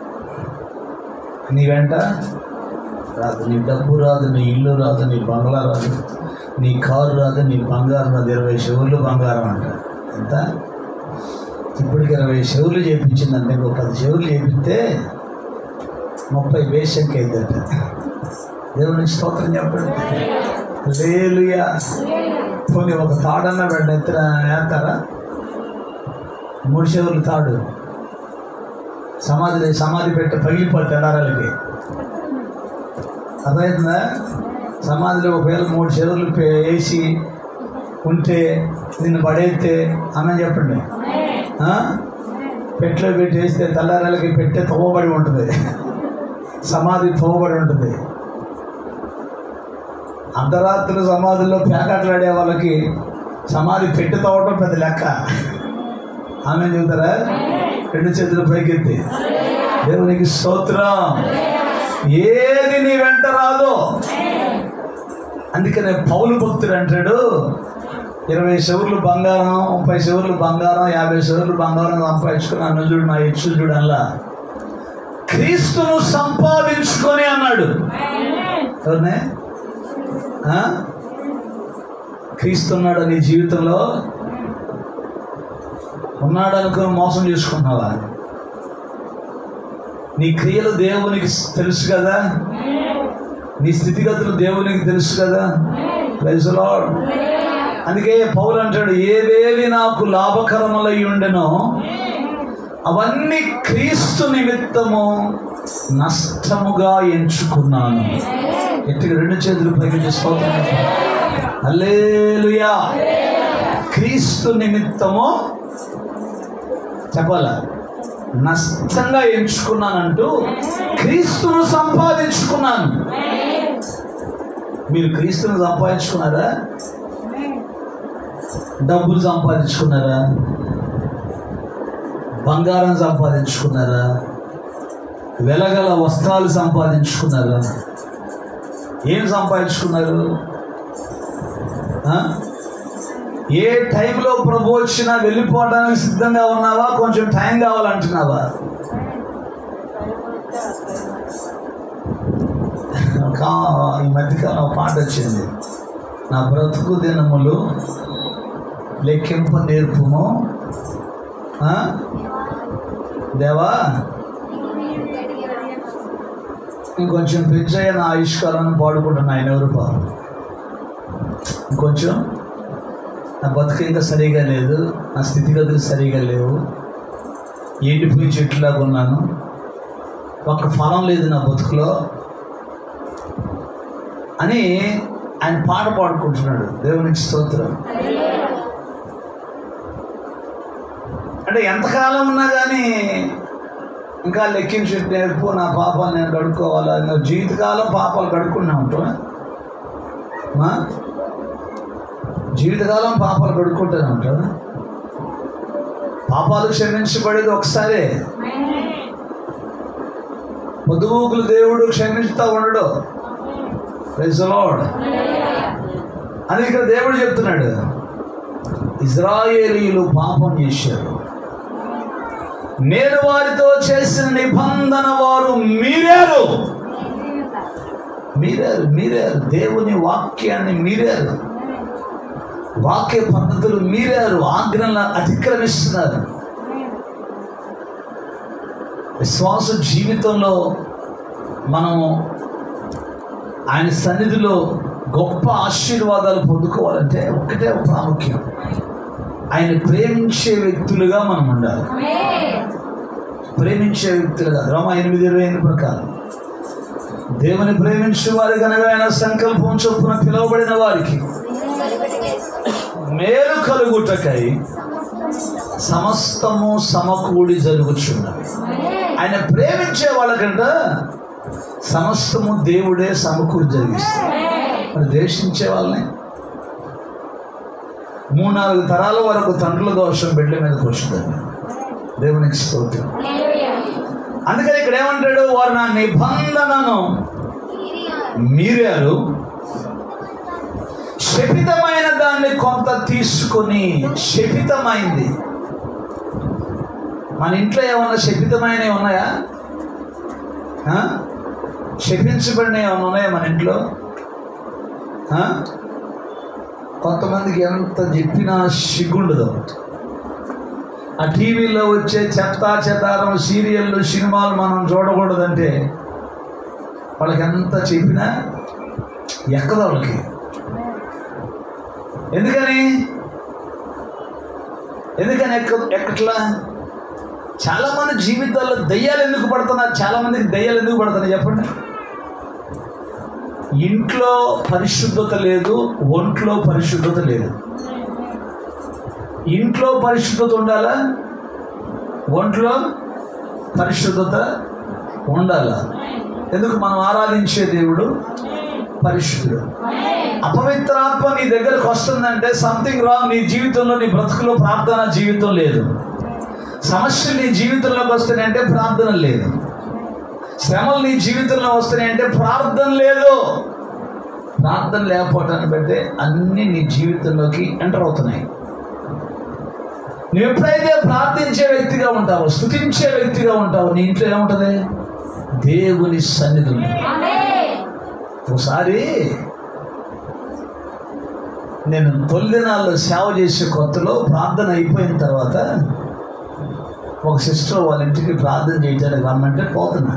నీ వెంట రాదు నీ డబ్బు రాదు నీ ఇల్లు రాదు నీ బంగ్లా రాదు నీ కారు రాదు నీ బంగారం రాదు ఇరవై చెవులు బంగారం అంట ఎంత ఇప్పటికి ఇరవై చెవులు చేయించిందంటే ఇంకో పది చెవులు చేపిస్తే ముప్పై వేషంకి అయిందట దేవునికి స్తోత్రం చెప్పండి లేలుయా పోనీ ఒక తాడన్న వెంట ఎత్తున వేస్తారా మూడు చెవులు తాడు సమాధి సమాధి పెట్టి పగిలిపోతే ఎడారాలకి అర్థమవుతుందా సమాధిలో ఒకవేళ మూడు చెవులు పే- వేసి ఉంటే నిన్ను పడేస్తే అన్న చెప్పండి ఆ? పెట్టెలో పెట్టి వేస్తే తెల్లారాలకి పెట్టే తవ్వబడి ఉంటుంది సమాధి తవ్వబడి ఉంటుంది అర్ధరాత్రులు సమాధుల్లో పేకాట్లాడే వాళ్ళకి సమాధి పెట్టి తవ్వటం పెద్ద లెక్క ఆమె చెబుతారా రెండు చేతులు పైకెత్తి దేవునికి స్తోత్రం ఏది నీ వెంట రాదో అందుకనే పౌలు భక్తుడు అంటాడు ఇరవై శవర్లు బంగారం ముప్పై శవర్లు బంగారం యాభై శవర్లు బంగారం సంపాదించుకున్నాను చూడు నా ఇచ్చు చూడు అలా క్రీస్తును సంపాదించుకొని అన్నాడు ఎవరినే ఆ? క్రీస్తు ఉన్నాడు నీ జీవితంలో ఉన్నాడు అనుకుని మోసం చేసుకున్నావా నీ క్రియలు దేవునికి తెలుసు కదా నీ స్థితిగతులు దేవునికి తెలుసు కదా ప్రైజ్ లార్డ్ అందుకే పౌలు అంటాడు ఏవేవి నాకు లాభకరములై ఉండెనో అవన్నీ క్రీస్తు నిమిత్తము నష్టముగా ఎంచుకున్నాను ఎత్తికి రెండు చేతులు పైకి స్తోత్రం హల్లెలూయా క్రీస్తు నిమిత్తము చెప్పాలా నష్టంగా ఎంచుకున్నానంటూ క్రీస్తును సంపాదించుకున్నాను మీరు క్రీస్తును సంపాదించుకున్నారా డబ్బులు సంపాదించుకున్నారా బంగారం సంపాదించుకున్నారా వెలగల వస్త్రాలు సంపాదించుకున్నారా ఏం సంపాదించుకున్నారు ఆ? ఏ టైంలో ప్రభు వచ్చినా వెళ్ళిపోవడానికి సిద్ధంగా ఉన్నావా కొంచెం టైం కావాలంటున్నావా కా- ఈ మధ్యకాలం ఒక పాట వచ్చింది నా బ్రతుకు దినములు లెక్కింప నేర్పుము ఆ? దేవా ఇంకొంచెం పెంచయ్య నా ఆయుష్కాలను పాడుకుంటున్నా ఆయన ఎవరు పాడు ఇంకొంచెం నా బతుకు ఇంకా సరిగా లేదు నా స్థితిగతులు సరిగా లేవు ఎండిపోయి చెట్టులాగా ఉన్నాను ఒక్క ఫలం లేదు నా బతుకులో అని ఆయన పాట పాడుకుంటున్నాడు దేవునికి స్తోత్రం అంటే ఎంతకాలం ఉన్నా కానీ ఇంకా లెక్కించి నేర్పు నా పాపాలు నేను కడుక్కోవాలా ఇంకా జీవితకాలం పాపాలు కడుక్కున్నా ఉంటాం మా జీవితకాలం పాపాలు కడుక్కుంటూనే ఉంటాం పాపాలు క్షమించబడేది ఒకసారే పొదువుకులు దేవుడు క్షమించుతా ఉండడు ప్రైజ్ లార్డ్ అని ఇక్కడ దేవుడు చెప్తున్నాడు ఇజ్రాయేలీలు పాపం చేశారు నేను వారితో చేసిన నిబంధన వారు మీరారు మీరారు మీరారు దేవుని వాక్యాన్ని మీరారు వాక్య పద్ధతులు మీరారు ఆజ్ఞలను అతిక్రమిస్తున్నారు విశ్వాస జీవితంలో మనము ఆయన సన్నిధిలో గొప్ప ఆశీర్వాదాలు పొందుకోవాలంటే ఒక్కటే ఒక ప్రాముఖ్యం ఆయన ప్రేమించే వ్యక్తులుగా మనం ఉండాలి ప్రేమించే వ్యక్తులుగా రోమ ఎనిమిది ఇరవై ఎనిమిది ప్రకారం దేవుని ప్రేమించే వారి కనుక ఆయన సంకల్పం చొప్పున పిలువబడిన వారికి మేలు కలుగుటకై సమస్తము సమకూడి జరుగుచున్నవి ఆయన ప్రేమించే వాళ్ళకంట సమస్తము దేవుడే సమకూడి జరిగిస్తాడు మరి ద్వేషించే వాళ్ళని మూడు నాలుగు తరాల వరకు తండ్రుల దోషం బిడ్డ మీదకి వస్తుంది దేవునికి స్తోత్రం అందుకని ఇక్కడ ఏమంటాడు వారు నా నిబంధనను మీరారు శపితమైన దాన్ని కొంత తీసుకొని శపితమైంది మన ఇంట్లో ఏమన్నా శపితమైనవి ఉన్నాయా ఆ? శపించబడినవి ఏమన్నా ఉన్నాయా మన ఇంట్లో ఆ? కొంతమందికి ఎంత చెప్పినా సిగ్గుండదు ఆ టీవీలో వచ్చే చెత్త చెదారం సీరియళ్ళు సినిమాలు మనం చూడకూడదంటే వాళ్ళకి ఎంత చెప్పినా ఎక్కదు వాళ్ళకి ఎందుకని ఎందుకని ఎక్క ఎక్కట్లా చాలా మంది జీవితాల్లో దయ్యాలు ఎందుకు పడుతున్నారు చాలా మందికి దయ్యాలు ఎందుకు పడుతున్నాయి చెప్పండి ఇంట్లో పరిశుద్ధత లేదు ఒంట్లో పరిశుద్ధత లేదు ఇంట్లో పరిశుద్ధత ఉండాలా ఒంట్లో పరిశుద్ధత ఉండాలా ఎందుకు మనం ఆరాధించే దేవుడు పరిశుద్ధుడు అపవిత్రాత్మ నీ దగ్గరకు వస్తుందంటే సంథింగ్ రాంగ్ నీ జీవితంలో నీ బ్రతుకులో ప్రార్థన జీవితం లేదు సమస్యలు నీ జీవితంలోకి వస్తున్నాయంటే ప్రార్థన లేదు శ్రమలు నీ జీవితంలో వస్తున్నాయంటే ప్రార్థన లేదు ప్రార్థన లేకపోవటాన్ని బట్టి అన్నీ నీ జీవితంలోకి ఎంటర్ అవుతున్నాయి నువ్వు ఎప్పుడైతే ప్రార్థించే వ్యక్తిగా ఉంటావో స్థుతించే వ్యక్తిగా ఉంటావో నీ ఇంట్లో ఏముంటుంది దేవుని సన్నిధి ఉంటుంది ఒకసారి నేను తొలి దినాల్లో సేవ చేసే కొత్తలో ప్రార్థన అయిపోయిన తర్వాత ఒక సిస్టర్ వాళ్ళ ఇంటికి ప్రార్థన చేయడానికి రమ్మంటే పోతున్నా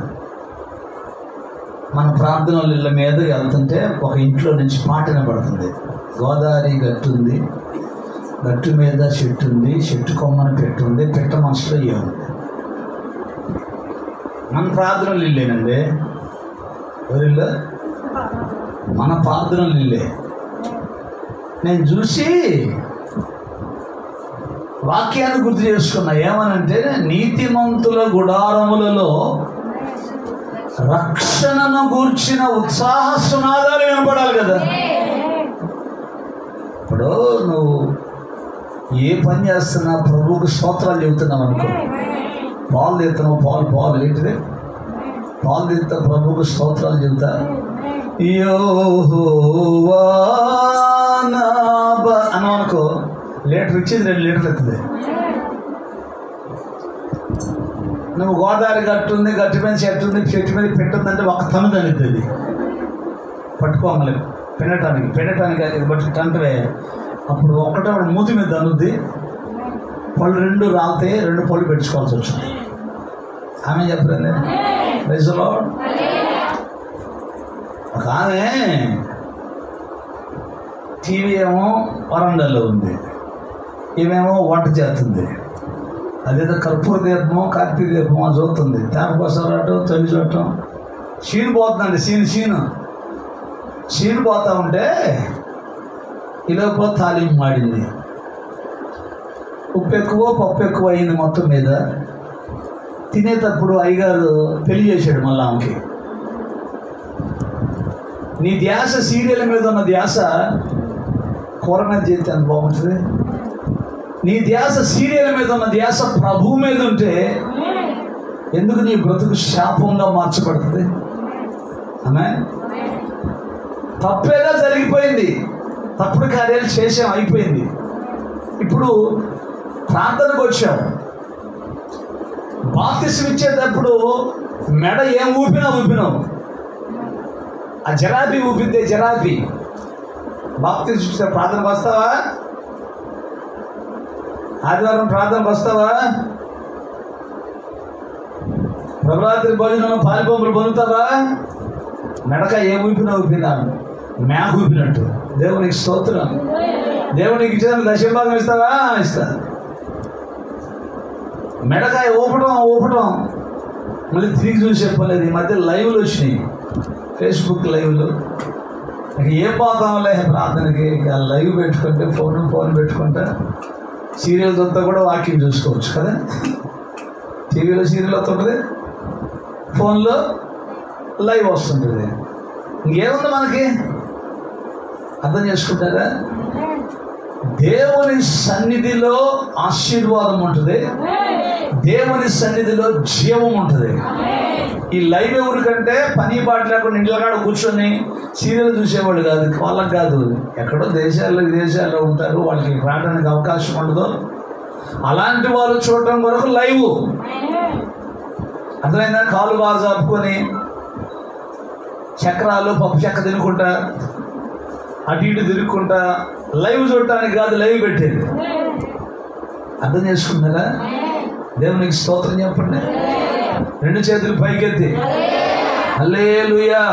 మన ప్రార్థనల ఇళ్ళ మీద వెళ్తుంటే ఒక ఇంట్లో నుంచి పాట వినపడుతుంది గోదావరి గట్టు ఉంది గట్టు మీద చెట్టు ఉంది చెట్టు కొమ్మన పెట్టు ఉంది పెట్ట మనసులో ఏముంది మన ప్రార్థనలు ఇల్లేనండి ఎవరిల్లు మన ప్రార్థనలు ఇల్లే నేను చూసి వాక్యాన్ని గుర్తు చేసుకున్నా ఏమనంటే నీతిమంతుల గుడారములలో రక్షణను గూర్చిన ఉత్సాహ సునాదాలు వినపడాలి కదా ఇప్పుడు నువ్వు ఏ పని చేస్తున్నా ప్రభువుకు స్తోత్రాలు చెబుతున్నావు అనుకో పాలు తీస్తున్నావు పాలు పాలు ఏంటిది పాలు తీస్తా ప్రభువుకు స్తోత్రాలు చెబుతా యోహోవా నా బ- అన్నావు అనుకో లీటర్ ఇచ్చేది రెండు లీటర్లు ఎత్తుంది నువ్వు గోదావరి గట్టు ఉంది గట్టు మీద చెట్టు ఉంది చెట్టు మీద పెట్టుందంటే ఒక తను తనుతుంది పట్టుకోమలేదు పెనటానికి పెనటానికి అది బట్టి కంటే అప్పుడు ఒక్కటే వాడు మూతి మీద తనుద్ది పళ్ళు రెండు రాలితే రెండు పళ్ళు పెట్టుకోవాల్సి వచ్చింది ఆమె చెప్పలేదు రైజులో ఒక ఆమె టీవీ ఏమో వరండాలో ఉంది ఈమెమో వంట చేస్తుంది అదేదో కర్పూర దీపమో కార్తీక దీపమో చూస్తుంది తేప కోసం రావటం తొలి చూడటం సీన్ పోతుందండి సీన్ సీను సీన్ పోతా ఉంటే ఇలోపో తాలింపు మాడింది ఉప్పు ఎక్కువ పప్పు ఎక్కువ అయింది మొత్తం మీద తినేటప్పుడు అయ్యగారు పెళ్లి చేశాడు మళ్ళీ ఆమెకి నీ ధ్యాస సీరియల్ మీద ఉన్న ధ్యాస కూర మీద చేస్తే ఎంత బాగుంటుంది నీ ధ్యాస సీరియల్ మీద ఉన్న ధ్యాస ప్రభు మీద ఉంటే ఎందుకు నీ బ్రతుకు శాపంగా మార్చబడుతుంది ఆమె తప్పేదో జరిగిపోయింది తప్పుడు కార్యాలు చేసాం అయిపోయింది ఇప్పుడు ప్రార్థనకు వచ్చాం బాప్తిసం ఇచ్చేటప్పుడు మెడ ఏం ఊపినా ఊపినావు ఆ జరాబీ ఊపిద్దే జరాబీ బాప్తిసం ఇచ్చే ప్రార్థనకు వస్తావా ఆదివారం ప్రార్థనకు వస్తావా ప్రభరాత్రి భోజనం పాలిపంపులు పొందుతావా మెడక ఏ ఊపినా ఊపినాను మేక ఊపినట్టు దేవునికి స్తోత్రం దేవునికి ఇచ్చిన దశభాగం ఇస్తావా ఇస్తా మెడకాయ ఊపడం ఊపడం మళ్ళీ తిరిగి చూసి చెప్పలేదు ఈ మధ్య లైవ్లు వచ్చినాయి ఫేస్బుక్ లైవ్లు ఇక ఏ పోతాంలే ప్రార్థనకి ఇక లైవ్ పెట్టుకుంటే ఫోన్ ఫోన్ పెట్టుకుంటా సీరియల్ అంతా కూడా వాక్యం చూసుకోవచ్చు కదా టీవీలో సీరియల్ వస్తుంటుంది ఫోన్లో లైవ్ వస్తుంటుంది ఇంకేముంది మనకి అర్థం చేసుకుంటారా దేవుని సన్నిధిలో ఆశీర్వాదం ఉంటుంది దేవుని సన్నిధిలో జీవం ఉంటుంది ఈ లైవ్ ఎవరికంటే పని పాట లేకుండా ఇంట్లో కాడ కూర్చొని సీరియల్ చూసేవాళ్ళు కాదు వాళ్ళకి కాదు ఎక్కడో దేశాల్లో విదేశాల్లో ఉంటారు వాళ్ళకి రావడానికి అవకాశం ఉండదు అలాంటి వాళ్ళు చూడటం వరకు లైవ్ అర్థమైందా కాలు బాగా చాపుకొని చక్రాలు పప్పు చెక్క తినుకుంటా అటు ఇటు తిరుగుకుంటా లైవ్ చూడటానికి కాదు లైవ్ పెట్టేది అర్థం చేసుకున్నారా దేవునికి స్తోత్రం చెప్పండి రెండు చేతులు పైకెత్తి హల్లెలూయా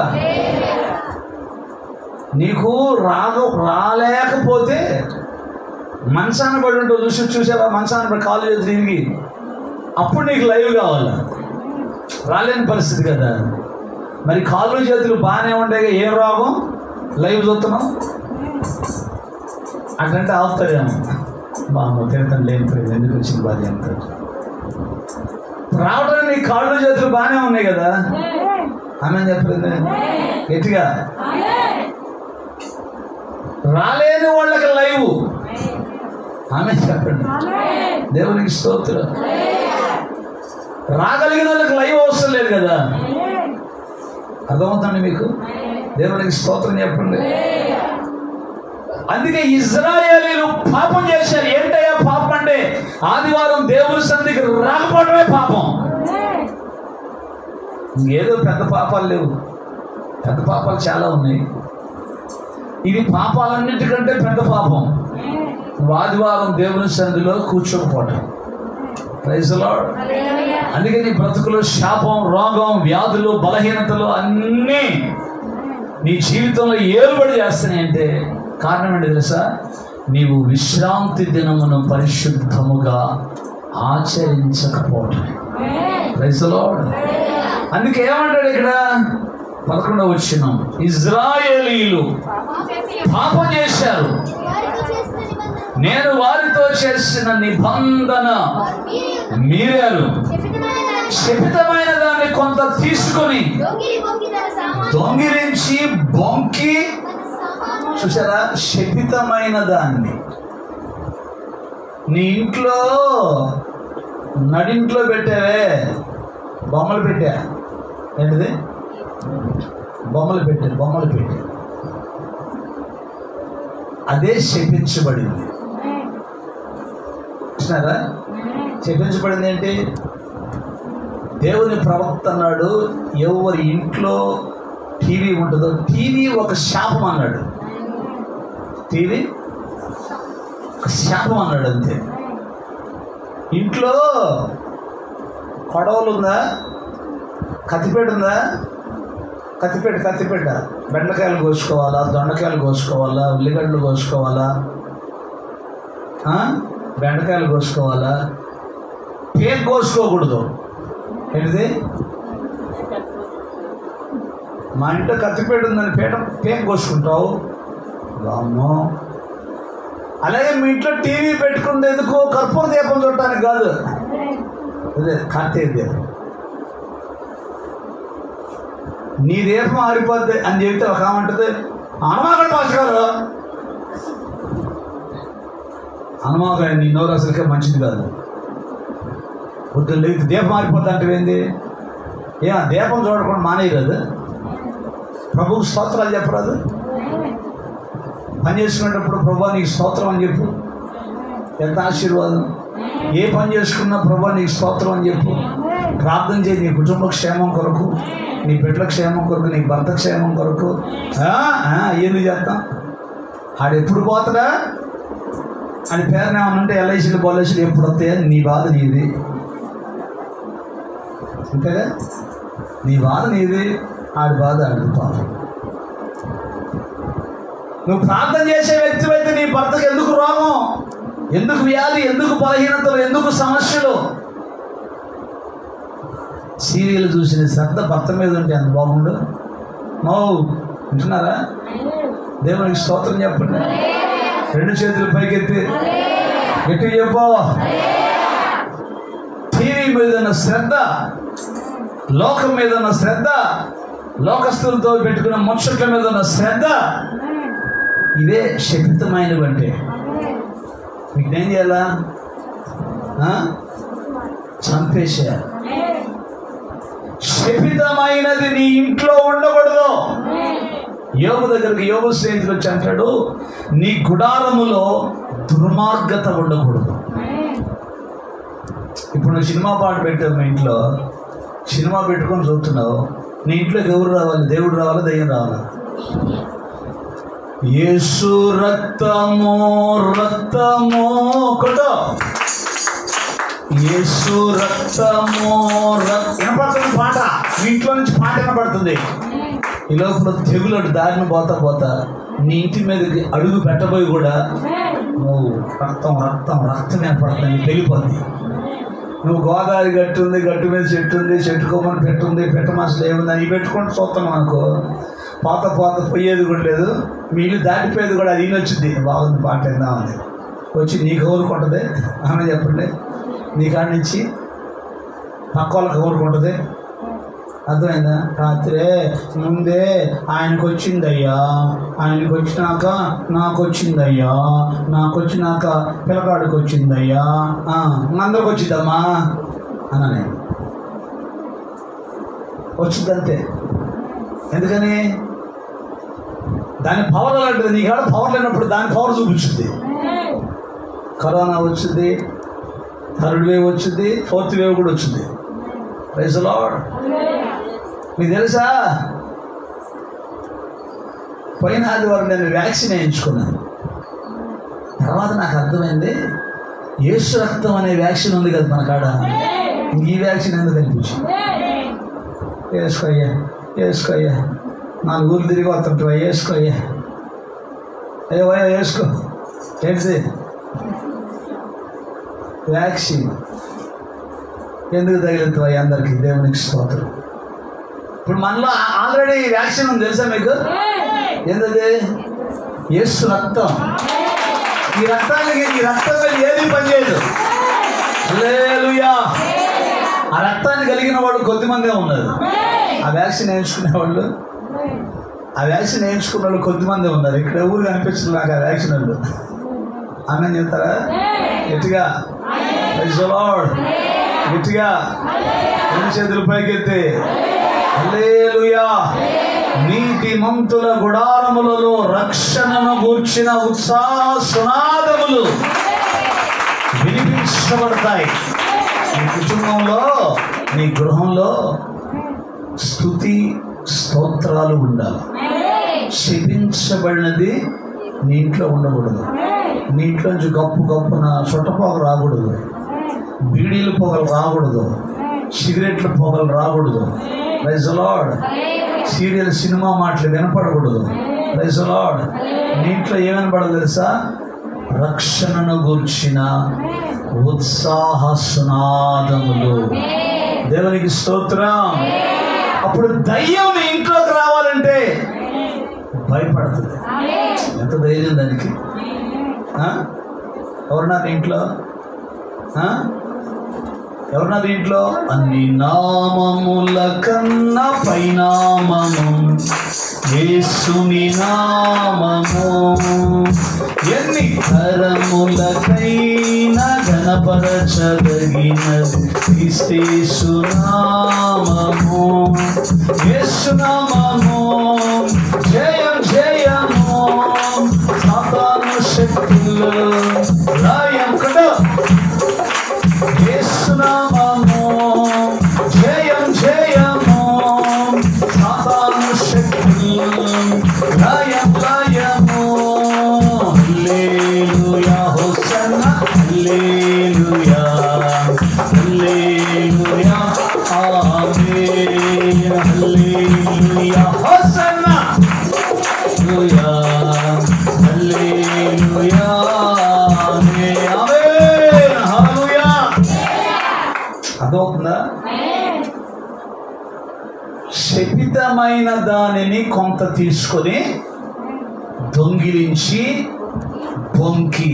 నీకు రాగ రాలేకపోతే మంచాన పడి ఉంటావు చూసి చూసావా మంచాన పడి కాలు చేసి తిరిగి అప్పుడు నీకు లైవ్ కావాలా రాలేని పరిస్థితి కదా మరి కాళ్ళు చేతులు బాగానే ఉండే ఏం రోగం లైవ్ చూస్తున్నాం అట్లంటే ఆపుతాడేమో బామ్మ తిడతాను లేని ప్రేమ ఎందుకు వచ్చింది బాధ అంటాడు రావడానికి నీ కాళ్ళు చేతులు బాగానే ఉన్నాయి కదా ఆమె చెప్పలేదు గట్టిగా రాలేని వాళ్ళకి లైవ్ ఆమె చెప్పండి దేవునికి స్తోత్రం రాగలిగిన వాళ్ళకి లైవ్ అవసరం లేదు కదా అర్థమవుతుంది మీకు దేవునికి స్తోత్రం చెప్పండి అందుకే ఇజ్రాయేలీలు పాపం చేశారు ఏంటయ్యా పాపం అంటే ఆదివారం దేవుని సన్నిధికి రాకపోవడమే పాపం ఇంకేదో పెద్ద పాపాలు లేవు పెద్ద పాపాలు చాలా ఉన్నాయి ఇది పాపాలన్నిటికంటే పెద్ద పాపం నువ్వు ఆదివారం దేవుని సన్నిధిలో కూర్చోకపోవటం ప్రైజ్ లార్డ్ అందుకే నీ బ్రతుకులో శాపం రోగం వ్యాధులు బలహీనతలు అన్నీ నీ జీవితంలో ఏలుబడి చేస్తున్నాయంటే కారణం ఏంటి తెలుసా నీవు విశ్రాంతి దినమును పరిశుద్ధముగా ఆచరించకపోవటం ప్రైజ్ లార్డ్ అందుకే ఏమంటాడు ఇక్కడ పదకొండవ వచ్చిన ఇజ్రాయేలీలు పాపం చేశారు వారితో చేసిన నిబంధన నేను వారితో చేసిన నిబంధన వారు మీరి మీరారు శపితమైన దాన్ని శపితమైన దాన్ని కొంత తీసుకొని దొంగిలి బొంగి తన సామాను దొంగిలించి బొంకి తన సామాను చూసారా శపితమైన దాన్ని నీ ఇంట్లో నడింట్లో పెట్టావే బొమ్మలు పెట్టా ఏంటిది బొమ్మలు పెట్టా బొమ్మలు పెట్టా అదే శపించబడింది చూసినారా శపించబడింది ఏంటి దేవుని ప్రవక్త అన్నాడు ఎవరి ఇంట్లో టీవీ ఉంటుందో టీవీ ఒక శాపం అన్నాడు టీవీ ఒక శాపం అన్నాడు అంతే ఇంట్లో కొడవలు ఉందా కత్తిపేట ఉందా కత్తిపేట కత్తిపేట బెండకాయలు కోసుకోవాలా దొండకాయలు కోసుకోవాలా ఉల్లిగడ్డలు కోసుకోవాలా ఆ? బెండకాయలు కోసుకోవాలా పేక్ కోసుకోకూడదు ఏంటిది మా ఇంట్లో కత్తిపేట ఉందని పేట పేక కోసుకుంటావు వామ్మో అలాగే మీ ఇంట్లో టీవీ పెట్టుకునేందుకు కర్పూర దీపం చూడటానికి కాదు అదే కార్తీక దీపం నీ దీపం ఆరిపోద్ది అని చెప్తే ఒక ఆమె అంటది హనుమాగడ్ పాస్ గారు హనుమాగడ్ నీ నోరు అసలుకే మంచిది కాదు పొద్దున్న లేచి దీపం ఆరిపోద్ది అంటే ఏంది ఏ ఆ దీపం చూడకుండా మానేయరాదు ప్రభువుకు స్తోత్రాలు చెప్పరాదు పని చేసుకునేటప్పుడు ప్రభా నీకు స్తోత్రం అని చెప్పు ఎంత ఆశీర్వాదం ఏ పని చేసుకున్నా ప్రభా నీకు స్తోత్రం అని చెప్పు ప్రార్థన చేయి నీ కుటుంబ క్షేమం కొరకు నీ బిడ్డల క్షేమం కొరకు నీ భర్త క్షేమం కొరకు ఆ, ఆ, ఎందుకు చేస్తాం ఆడు ఎప్పుడు పోతాడా అని పేరుని ఏమన్నా ఉంటే ఎల్ఐసీలు పాలసీలు ఎప్పుడు వస్తాయని నీ బాధ నీది అంతేగా నీ బాధ నీది ఆడి బాధ ఆడి పాపం నువ్వు ప్రార్థన చేసే వ్యక్తివైతే నీ భర్తకు ఎందుకు రోగం ఎందుకు వ్యాధి ఎందుకు బలహీనతలు ఎందుకు సమస్యలు సీరియల్ చూసిన శ్రద్ధ భర్త మీద ఉంటే ఎంత బాగుండు మౌ వింటున్నారా దేవునికి స్తోత్రం చెప్పండి రెండు చేతులు పైకెత్తి గట్టిగా చెప్పు టీవీ మీద ఉన్న శ్రద్ధ లోకం మీద ఉన్న శ్రద్ధ లోకస్తులతో పెట్టుకున్న ముచ్చట్ల మీద ఉన్న శ్రద్ధ ఇవే శపితమైనవి అంటే మీకు ఏం చేయాలా ఆ? చంపేసేయాలి శపితమైనది నీ ఇంట్లో ఉండకూడదు యోగు దగ్గరికి యోగు స్నేహితులు వచ్చి అంటాడు నీ గుడారములో దుర్మార్గత ఉండకూడదు ఇప్పుడు నువ్వు సినిమా పాట పెట్టావు మీ ఇంట్లో సినిమా పెట్టుకొని చూస్తున్నావు నీ ఇంట్లోకి ఎవరు రావాలి దేవుడు రావాలా దయ్యం రావాలా యేసు రక్తము రక్తము కొట్టు యేసు రక్తము రక్- వినపడుతుంది పాట మీ ఇంట్లో నుంచి పాట వినపడుతుంది ఈ లోపల తెగులు అటు దారిని పోతా పోతా నీ ఇంటి మీదకి అడుగు పెట్టబోయి కూడా నువ్వు రక్తం రక్తం రక్తం ఏర్పడుతుంది నీకు తెలిపోద్ది నువ్వు గోదావరి గట్టు ఉంది గట్టు మీద చెట్టు ఉంది చెట్టు కొమ్మని పెట్టు ఉంది పెట్ట మాసలు ఏముంది అవి పెట్టుకుంటూ చూస్తున్నాం అనుకో పోత పోత పోయేది కూడా లేదు మీ ఇల్లు దాటిపోయేది కూడా అది ఈయన వచ్చింది బాగుంది పాట విందామని వచ్చి నీకు ఊరుకుంటుంది ఆమె చెప్పండి నీ కాడి నుంచి పక్క వాళ్ళకి ఊరుకుంటుంది అర్థమైందా రాత్రే ముందే ఆయనకు వచ్చిందయ్యా ఆయనకు వచ్చినాక నాకు వచ్చిందయ్యా నాకు వచ్చినాక పిల్లకాడికి వచ్చిందయ్యా ఆ, అందరికి వచ్చిందమ్మా అన్న నేను వచ్చిందంతే ఎందుకని దాని పవర్ అలాంటిది నీ కాడ పవర్ లేనప్పుడు దాని పవర్ చూపించింది కరోనా వచ్చింది థర్డ్ వేవ్ వచ్చింది ఫోర్త్ వేవ్ కూడా వచ్చింది ప్రైజ్ లాడ్ మీకు తెలుసా పోయిన ఆదివారం నేను వ్యాక్సిన్ వేయించుకున్నాను తర్వాత నాకు అర్థమైంది యేసు రక్తం అనే వ్యాక్సిన్ ఉంది కదా మన కాడ ఇంక ఈ వ్యాక్సిన్ ఎందుకు అనిపించింది వేసుకోయ్యా వేసుకోయ్యా నాలుగు ఊరు తిరిగి వస్తుంటావా వేసుకోయ్యా అయ్యో అయ్యో వేసుకో ఏంటిది వ్యాక్సిన్ ఎందుకు తగిలిద్దాయి అందరికి దేవునికి స్తోత్రం ఇప్పుడు మనలో ఆల్రెడీ వ్యాక్సిన్ ఉంది తెలుసా మీకు ఏంటది యేసు రక్తం ఈ రక్తానికి ఈ రక్తం మీద ఏది పనిచేయదు హల్లెలూయా ఆ రక్తాన్ని కలిగిన వాళ్ళు కొద్దిమందే ఉన్నారు ఆ వ్యాక్సిన్ వేయించుకునే వాళ్ళు ఆ వ్యాక్సిన్ వేయించుకున్న వాళ్ళు కొద్దిమందే ఉన్నారు ఇక్కడ ఎవరు కనిపించదు నాకు ఆ వ్యాక్సిన్ వాళ్ళు అన్నం చెప్తారా గట్టిగా Praise the Lord. గట్టిగా రెండు చేతులు పైకెత్తి హల్లెలూయా నీతి మంతుల గుడారములలో రక్షణను గూర్చిన ఉత్సాహ సునాదములు వినిపించబడతాయి నీ కుటుంబంలో నీ గృహంలో స్థుతి స్తోత్రాలు ఉండాలి శపించబడినది నీ ఇంట్లో ఉండకూడదు నీ ఇంట్లోంచి గప్పు గప్పున చుట్టపోక రాకూడదు బీడీలు పొగలు రాకూడదు సిగరెట్ల పొగలు రాకూడదు ప్రైజ్ లాడ్ సీరియల్ సినిమా మాటలు వినపడకూడదు ప్రైజ్ లాడ్ నీ ఇంట్లో ఏమనపడదు తెలుసా రక్షణను గూర్చిన ఉత్సాహ సునాదములు దేవునికి స్తోత్రం అప్పుడు దయ్యం నీ ఇంట్లోకి రావాలంటే భయపడుతుంది ఎంత ధైర్యం దానికి ఆ? ఎవరున్నారు ఇంట్లో ఆ? ఎవరున్నారు ఇంట్లో అన్ని నామముల కన్నా పైనామము యేసుని నామము ఎన్ని తరములకైనా గణపరచదగినది క్రీస్తేసు నామము యేసు నామము జయం జయము సాతాను శక్తులు రాయం కదా యేసునామము జయం జయము సాతాను శక్తులు లయం లయము హల్లెలూయా హోసన్న హల్లెలూయా హల్లెలూయా ఆమేన్ హల్లెలూయా హోసన్న హల్లెలూయా హల్లెలూయా ఆమేన్ ఆమేన్ హల్లెలూయా అదవుతుందా శపితమైన దానిని కొంత తీసుకొని దొంగిలించి బొంకి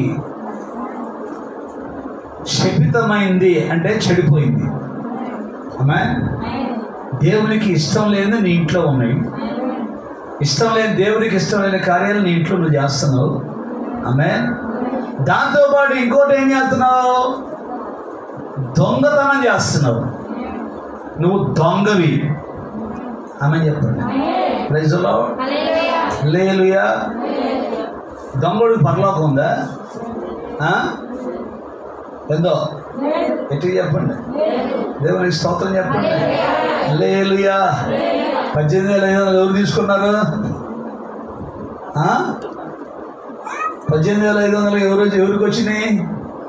శపితమైంది అంటే చెడిపోయింది ఆమె దేవునికి ఇష్టం లేని నీ ఇంట్లో ఉన్నాయి ఇష్టం లేని దేవునికి ఇష్టం లేని కార్యాలు నీ ఇంట్లో నువ్వు చేస్తున్నావు ఆమె దాంతోపాటు ఇంకోటి ఏం చేస్తున్నావు దొంగతనం చేస్తున్నావు నువ్వు దొంగవి ఆమె చెప్పండి ప్రైజ్లో లేలుయా దొంగడు పరలోకం ఉందా ఆ? ఎందో ఎట్టి చెప్పండి దేవునికి స్తోత్రం చెప్పండి లేలుయా పద్దెనిమిది వేల ఐదు వందలు ఎవరు తీసుకున్నారు ఆ? పద్దెనిమిది వేల ఐదు వందలు ఎవరు ఎవరికి వచ్చినాయి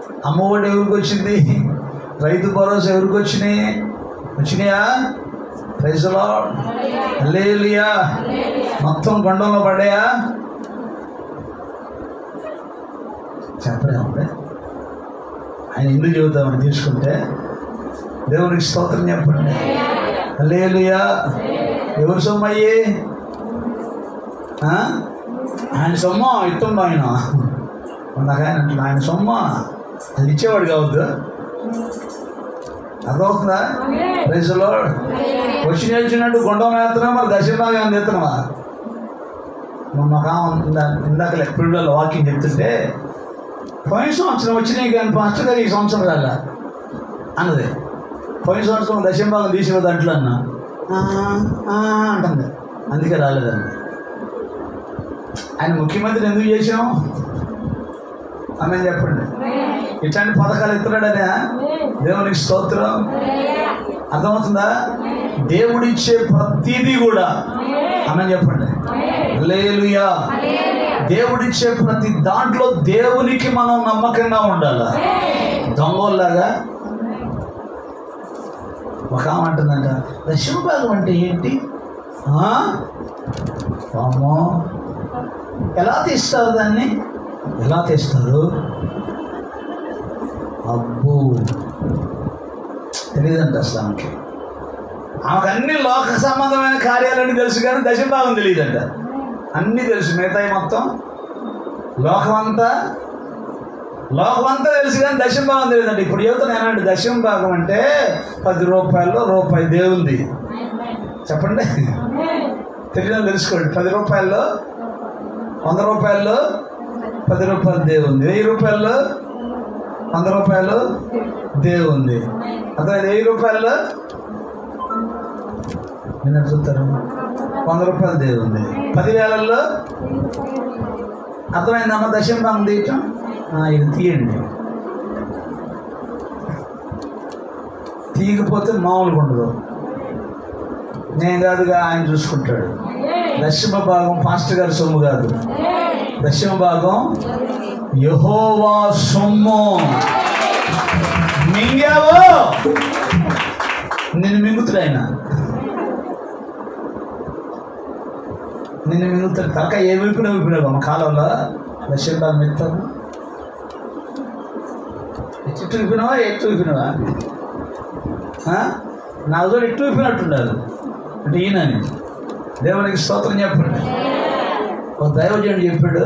అమ్మఒడి ఎవరికి వచ్చింది రైతు భరోసా ఎవరికి వచ్చినాయి వచ్చినాయా ప్రైజ్లో లేలియా మొత్తం కొండంలో పడ్డాయా చెప్పలేమంటే ఆయన ఎందుకు చెబుతామని తీసుకుంటే దేవునికి స్తోత్రం చెప్పండి లేలుయా ఎవరు సొమ్మయ్యి ఆ? ఆయన సొమ్మ ఇస్తుండ ఆయన నాకు ఆయన అంటున్నా, ఆయన సొమ్మ అది ఇచ్చేవాడు కావద్దు అర్థమవుతుందా రైసులో వచ్చి నిలిచినట్టు గుండం వేస్తున్నాం మరి దశభాగం ఏమైనా తెస్తున్నావా మొన్న ఒక ఆమె ఇందా- ఇందాక ఎప్పుడు వాకింగ్ చెప్తుంటే పోయిన సంవత్సరం వచ్చినాయి కానీ పాస్టర్ గారు ఈ సంవత్సరం రాలా అన్నది పోయిన సంవత్సరం దశభాగం తీసిన దాంట్లో అన్న "ఆ, ఆ" అంటుంది అందుకే రాలేదండి ఆయన ముఖ్యమంత్రి ఎందుకు చేసాం ఆమె చెప్పండి ఇట్లాంటి పథకాలు ఎత్తున్నాడనే దేవునికి స్తోత్రం అర్థమవుతుందా దేవుడిచ్చే ప్రతిదీ కూడా ఆమె చెప్పండి లేలుయా దేవుడిచ్చే ప్రతి దాంట్లో దేవునికి మనం నమ్మకంగా ఉండాలి దొంగోల్లాగా ఒక ఆమె అంటుందంట దశమభాగం అంటే ఏంటి ఆ? వామ్మో ఎలా తీస్తారు దాన్ని ఎలా తీస్తారు అబ్బో తెలియదంట అసలు ఆమెకి ఆమెకు అన్ని లోక సంబంధమైన కార్యాలన్నీ తెలుసు కానీ దశభాగం తెలియదంట అన్నీ తెలుసు మిగతాయి మొత్తం లోకమంతా లోకమంతా తెలుసు కానీ దశమ భాగం తెలియదండి ఇప్పుడు చెబుతాను ఏనండి దశమ భాగం అంటే పది రూపాయల్లో రూపాయి దేవుంది చెప్పండి తెలియదు తెలుసుకోండి పది రూపాయల్లో వంద రూపాయల్లో పది రూపాయలు దేవుంది వెయ్యి రూపాయల్లో వంద రూపాయలు దేవుంది అదే వెయ్యి రూపాయల్లో నేను చూస్తారు వంద రూపాయలు దేవుంది పదివేలల్లో అర్థమైందమ్మా దశమ భాగం తీయటం ఆ, ఇది తీయండి తీయకపోతే మామూలుగా ఉండదు నేను కాదుగా ఆయన చూసుకుంటాడు దశమ భాగం పాస్టర్ గారి సొమ్ము కాదు దశమ భాగం యహోవా సొమ్ము మింగావో నిన్ను మింగుతాడు ఆయన నిన్ను మింగుతాడు కాక ఏ విప్పినా విప్పినావు మా కాలంలో దశమ భాగం ఎత్తాను చుట్టూ విప్పినావా ఎత్తు విప్పినావా ఆ? నా కూడా ఎట్టు విప్పినట్టున్నారు అంటే ఈయనని దేవునికి స్తోత్రం చెప్పండి ఒక దైవజనుడు చెప్పాడు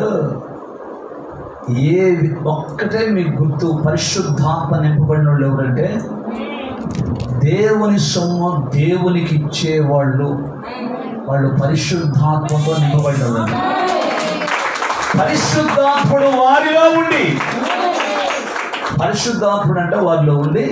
ఏ వి- ఒక్కటే మీకు గుర్తు పరిశుద్ధాత్మ నింపబడిన వాళ్ళు ఎవరంటే దేవుని సొమ్ము దేవునికి ఇచ్చేవాళ్ళు వాళ్ళు పరిశుద్ధాత్మతో నింపబడిన వాళ్ళు పరిశుద్ధాత్ముడు వారిలో ఉండి పరిశుద్ధాత్ముడు అంటే వారిలో ఉండి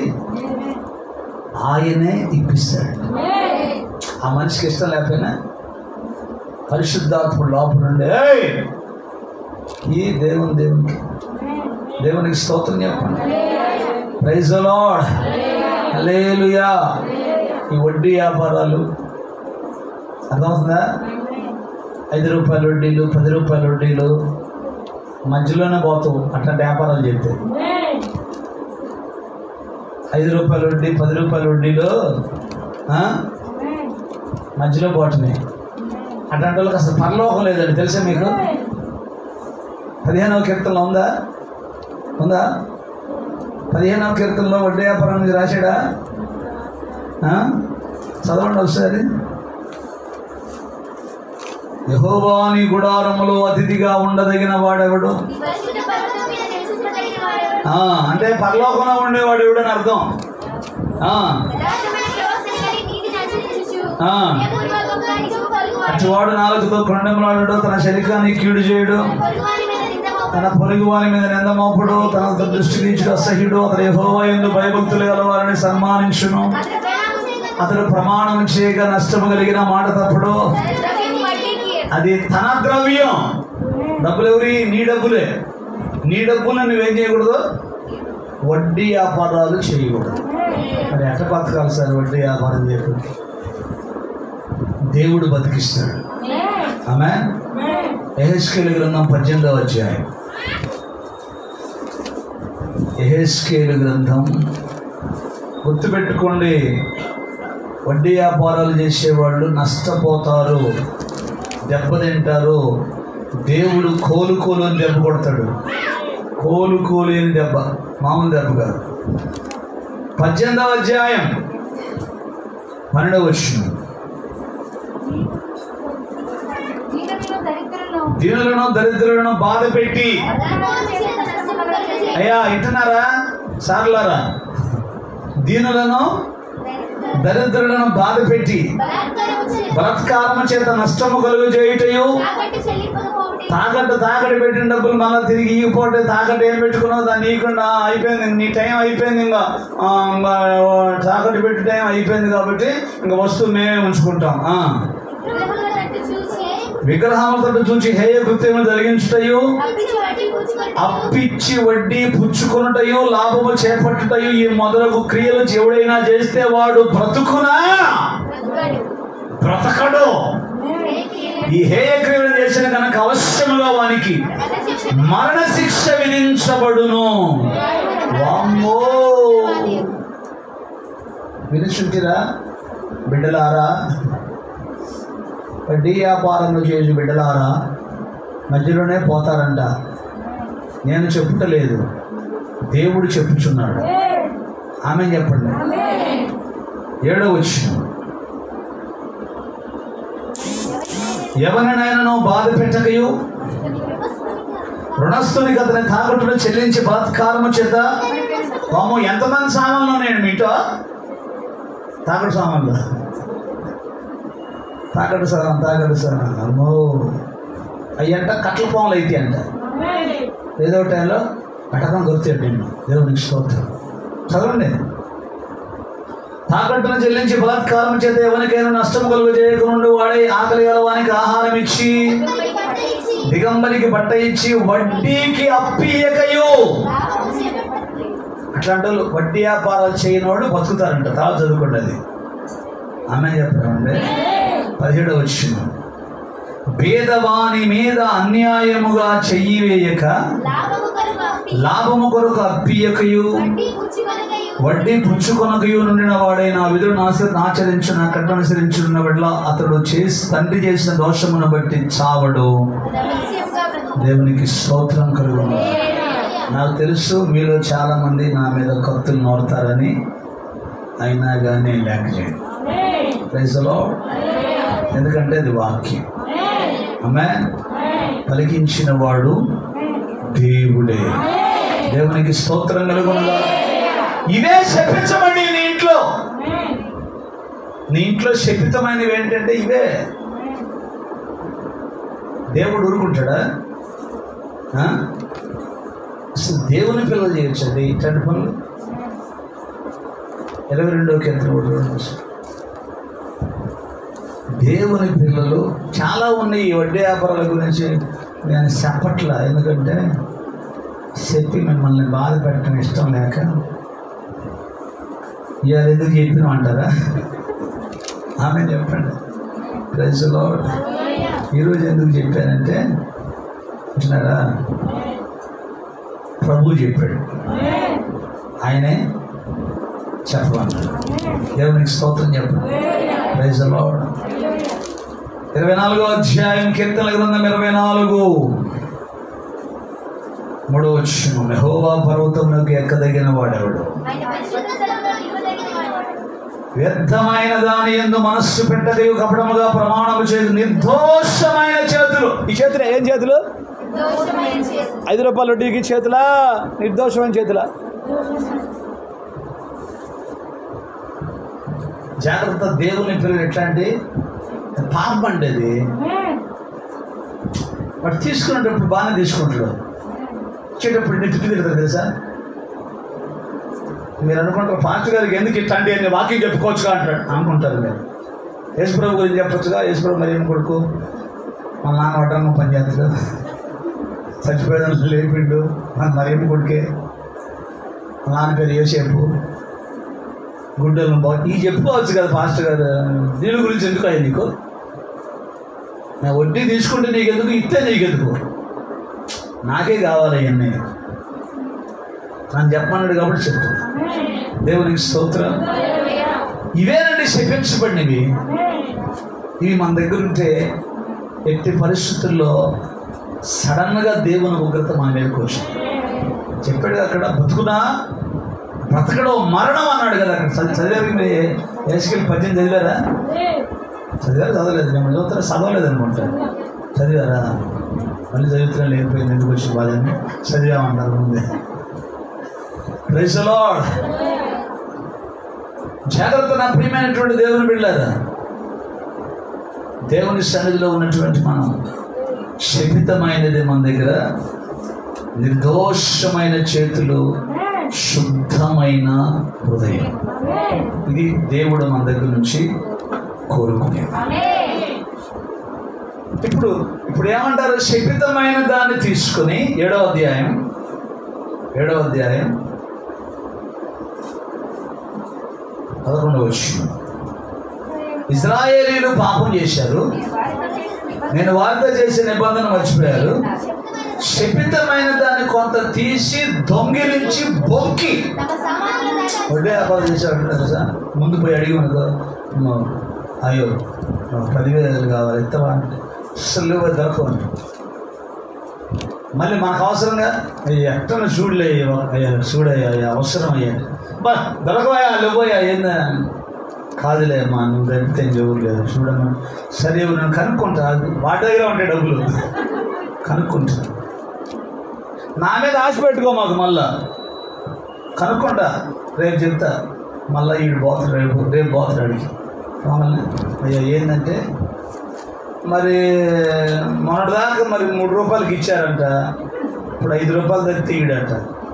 ఆయనే ఇప్పిస్తాడు ఆ మనిషికి ఇష్టం లేకపోయినా పరిశుద్ధాత్ముడు లోపల నుండి "ఏయ్, ఈ దేవుని దేవునికి దేవునికి స్తోత్రం చెప్పండి ప్రైజ్ లార్డ్ హల్లెలూయా ఈ వడ్డీ వ్యాపారాలు అర్థమవుతుందా ఐదు రూపాయల వడ్డీలు పది రూపాయల వడ్డీలు మధ్యలోనే పోతావు అట్లాంటి వ్యాపారాలు చెప్తే ఐదు రూపాయల వడ్డీ పది రూపాయల వడ్డీలు ఆ? మధ్యలో పోవటమే అట్లాంటి వాళ్ళకి అసలు పరలోకం లేదండి తెలుసా మీకు పదిహేనవ కీర్తనలో ఉందా ఉందా పదిహేనవ కీర్తనలో వడ్డీ వ్యాపారం నుంచి రాశాడా ఆ? చదవండి ఒకసారి యహోవాని గుడారములో అతిథిగా ఉండదగిన వాడెవడు ఈ పరిశుద్ధ పర్వతం మీద నివసించగలిగిన వాడెవడు? ఆ, అంటే పరలోకంలో ఉండేవాడు ఎవడని అర్థం ఆ, యథార్థమైన ప్రవర్తన కలిగి నీతిని అనుసరించుచు, ఆ. ప్రేమపూర్వకంగా నిజము పలుకువాడు. అటువాడు నాలుగుతో కొండెములాడు తన శరీరాన్ని కీడు చేయడు పొరుగువాని మీద నింద మోపడు. తన పొరుగు వారి మీద నిందమోపుడు తన దృష్టి తీర్చుడు అసహ్యుడు అతడు యెహోవా యందు భయభక్తులు గల వారిని సన్మానించును అతడు ప్రయాణం చేయగా అతడు ప్రమాణం చేయగా నష్టము కలిగిన మాట తప్పుడు తన ద్రవ్యము వడ్డీకి అది తన ద్రవ్యం డబ్బులు ఎవరి నీ డబ్బులే నీ డబ్బులు నువ్వేం చేయకూడదు వడ్డీ వ్యాపారాలు చేయకూడదు మరి ఎట్ట బతకాలి సార్ వడ్డీ వ్యాపారం చేయకూడదు దేవుడు బతికిస్తాడు ఆమె ఎహెస్కేలు గ్రంథం పద్దెనిమిదవ అధ్యాయం ఎహెస్కేలు గ్రంథం గుర్తుపెట్టుకోండి వడ్డీ వ్యాపారాలు చేసేవాళ్ళు నష్టపోతారు దెబ్బతింటారు దేవుడు కోలు కోలు అని దెబ్బ కొడతాడు కోలు కోలు అని దెబ్బ మామూలు దెబ్బ కాదు పద్దెనిమిదవ అధ్యాయం పన్నెండవ వచ్చిన దీనులను దరిద్రులను దీనులను దరిద్రులను బాధ పెట్టి బలాత్కారం చేత నష్టము కలుగజేయు. అయ్యా వింటున్నారా సార్లారా దీనులను దరిద్రులను బాధ పెట్టి బలాత్కారము చేత బలత్కారము చేత నష్టము కలుగు చేయుటయు తాకట్టు చెల్లింపకపోవుట తాకట్టు తాకట్టు పెట్టిన డబ్బులు మళ్ళీ తిరిగి ఇవ్వకపోతే తాకట్టు ఏం పెట్టుకున్నావు దాన్ని ఇవ్వకుండా అయిపోయింది నీ టైం అయిపోయింది ఇంకా ఆ, ఇంకా తాకట్టు పెట్టి టైం అయిపోయింది కాబట్టి ఇంకా వస్తువు మేమే ఉంచుకుంటాం ఆ. విగ్రహముల తట్టు చూసి విగ్రహములతో చూసి హేయ కృత్యములు జరిగించుటయు అప్పించి వడ్డీ పుచ్చుకొని అప్పిచ్చి వడ్డీ పుచ్చుకొనుటయు లాభము చేపట్టుటయు ఈ మొదలగు క్రియలు ఎవడైనా చేస్తే వాడు బ్రతుకునా బ్రతుకడు. బ్రతకడు రేకి ఈ హేయ క్రియలు చేసిన కనుక అవశ్యముగా వానికి మరణశిక్ష మరణ శిక్ష విధించబడును వామ్మో వినుచుంటిరా బిడ్డలారా వడ్డీ వ్యాపారంలో చేసి బిడ్డలారా మధ్యలోనే పోతారంట నేను చెప్పుటలేదు దేవుడు చెప్పుచున్నాడు ఆమె చెప్పండి ఏడో వచ్చిన ఎవరినైనాను బాధ పెట్టకయు రుణస్థునికి అతని తాకట్టును చెల్లించి బలాత్కారము చేత వాము ఎంతమంది సామాన్లు నేను మీటో తాకట్టు సామాన్లు తాకట్టు సామాన్ తాకట్టు సామాన్ అమ్మో అయ్యంట కట్ల పాములు అయితే అంట ఏదో టైంలో పటకం గుర్తాడు నేను దేవునికి స్తోత్రం చదవండి తాకట్టును చెల్లించి బలాత్కారం చేత ఎవరికైనా నష్టం కలుగు చేయకుండా వాడే ఆకలి గలవానికి ఆహారం ఇచ్చి మరి బట్ట ఇచ్చి దిగంబరికి బట్ట ఇచ్చి వడ్డీకి అప్పియకయు లాభము చేపట్టండి. అట్లాంటి వాళ్ళు వడ్డీ వ్యాపారాలు చేయని వాళ్ళు బతుకుతారంట తర్వాత చదువుకోండి అది ఆమె చెప్పామండి పదిహేడు వచ్చిన భేదవాని మీద అన్యాయముగా చెయ్యి వేయక లాభము కొరకు అప్పి లాభము కొరకు అప్పియకయు వడ్డీ పుచ్చుకొనకయు వడ్డీ పుచ్చుకొనకయు నుండిన వాడైన ఆ విధులను ఆచ- ఆచరించిన కట్టనుసరించున్న వడ్ల అతడు చేసి తండ్రి చేసిన దోషమును బట్టి చావడు రహస్యంగా బ్రతుకు. దేవునికి స్తోత్రం కలుగును నాకు తెలుసు మీలో చాలా మంది నా మీద కత్తులు నోడతారని అయినా కానీ లేక చేయను Praise the Lord. ఎందుకంటే అది వాక్యం ఆమె పలికించిన వాడు దేవుడే దేవునికి స్తోత్రం కలుగునుగా ఇవే శపించమండి నీ ఇంట్లో నీ ఇంట్లో శపితమైనవి ఏంటంటే ఇవే దేవుడు ఊరుకుంటాడా ఆ? అసలు దేవుని పిల్లలు చేయొచ్చండి ఇట్లాంటి పనులు ఇరవై రెండో కీర్తన ఒకటి రెండు నిమిషాలు. దేవుని పిల్లలు చాలా ఉన్నాయి ఈ వడ్డీ వ్యాపారాల గురించి నేను చెప్పట్లా ఎందుకంటే చెప్పి మిమ్మల్ని బాధ పెట్టడం ఇష్టం లేక ఇవాళ ఎందుకు చెప్పినాం అంటారా ఆమె చెప్పండి ప్రైజ్ లార్డ్ ఈరోజు ఎందుకు చెప్పానంటే వింటున్నారా ప్రభు చెప్పాడు ఆయనే చెప్పమన్నాడు దేవునికి స్తోత్రం చెప్పండి ప్రైజ్ లార్డ్ ఇరవై నాలుగో అధ్యాయం కీర్తన గ్రంథం ఇరవై నాలుగు మూడో వచ్చిన మెహోవా పర్వతంలోకి ఎక్కదగిన వాడెవడు ఆయన పరిశుద్ధ స్థలంలో నిలువదగిన వాడు. వ్యర్థమైన దాని ఎందు మనస్సు పెట్టదయు కపటముగా ప్రమాణము చేసి నిర్దోషమైన చేతులు ఈ చేతులు ఏం చేతులు దోషమైన చేసు. ఐదు రూపాయల వడ్డీకి చేతులా నిర్దోషమైన చేతులా జాగ్రత్త దేవుని పిల్లలు ఎట్లాంటి పాపం అండి అది వాడు తీసుకునేటప్పుడు బాగానే తీసుకుంటాడు వచ్చేటప్పుడు నెత్తి తిరుగుతారు తెలుసా మీరు అనుకుంటారు పాస్టర్ గారికి ఎందుకు ఇట్లాంటి అని వాకింగ్ చెప్పుకోవచ్చుగా అంటాడు అనుకుంటారు మీరు యేసుప్రభు గురించి చెప్పొచ్చుగా యేసుప్రభు మరి ఏం కొడుకు మా నాన్న వడ్రంగం పని చేస్తాడు చచ్చిపోయేదాన్ని లేపిండు మన మరేం కొడుకే మా నాన్న పేరు యోసేపు గుడ్డలను బాగు ఈ చెప్పుకోవచ్చు కదా పాస్టర్ గారు దీని గురించి ఎందుకు అయ్యి నీకు నా వడ్డీ తీసుకుంటే నీకెందుకు ఇస్తే నీకెందుకు నాకే కావాలి అవన్నీ నన్ను చెప్పమన్నాడు కాబట్టి చెప్తాను దేవునికి స్తోత్రం ఇవేనండి శపించబడినవి ఇవి మన దగ్గర ఉంటే ఎట్టి పరిస్థితుల్లో సడన్గా దేవుని ఉగ్రత మన మీదకి వచ్చింది చెప్పాడు కదా అక్కడ బతుకునా బ్రతకడం మరణం అన్నాడు కదా అక్కడ చదివి- చదివారు మీరు ఏసుకెళ్ళి పద్యం చదివారా చదివారు చదవలేదు మేము చదువుతారా చదవలేదు అనుకుంటా చదివారా మళ్ళీ చదువుతున్నా లేకపోయింది ఎందుకు వచ్చి బాధని చదివామన్నారు ముందే Praise the Lord. జాగ్రత్త నా ప్రియమైనటువంటి దేవుని బిడ్డారా దేవుని సన్నిధిలో ఉన్నటువంటి మనం శపితమైనది మన దగ్గర నిర్దోషమైన చేతులు శుద్ధమైన హృదయం ఇది దేవుడు మన దగ్గర నుంచి కోరుకునేది ఇప్పుడు ఇప్పుడు ఏమంటారు శపితమైన దాన్ని తీసుకొని ఏడవ అధ్యాయం ఏడవ అధ్యాయం పదకొండవ వచ్చిన ఇజ్రాయేలీలు పాపం చేశారు నేను వారితో చేసే నిబంధన మర్చిపోయారు శపితమైన దాన్ని కొంత తీసి దొంగిలించి బొక్కి తమ సామాన్లు వడ్డే వ్యాపారం చేశాడు తెలుసా ముందు పోయి అడిగి మనకు "అమ్మో, అయ్యో నాకు పదివేలు కావాలి ఇస్తావా అంటే అసలు దొరకవండి మళ్ళీ మనకు అవసరంగా అయ్యా ఎట్టను చూడలే అయ్యా చూడయ్యా అయ్యా అవసరం అయ్యా బా దొరకవయ్యా లేబోయా ఏందా కాదులే అమ్మా నువ్వు దొరికితే ఎవరు లేదు చూడమ్మా సరే నేను కనుక్కుంటా వాటి దగ్గర ఉంటాయి డబ్బులు కనుక్కుంటా నా మీద ఆశ పెట్టుకో మాకు మళ్ళా కనుక్కుంటా రేపు చెప్తా మళ్ళీ ఈడు పోతాడు రేపు రేపు పోతాడు అడిగి మమ్మల్ని అయ్యా ఏంటంటే మరి మొన్నటిదాకా మరి మూడు రూపాయలకి ఇచ్చారంట ఇప్పుడు ఐదు రూపాయలు తగ్గితే ఈడంట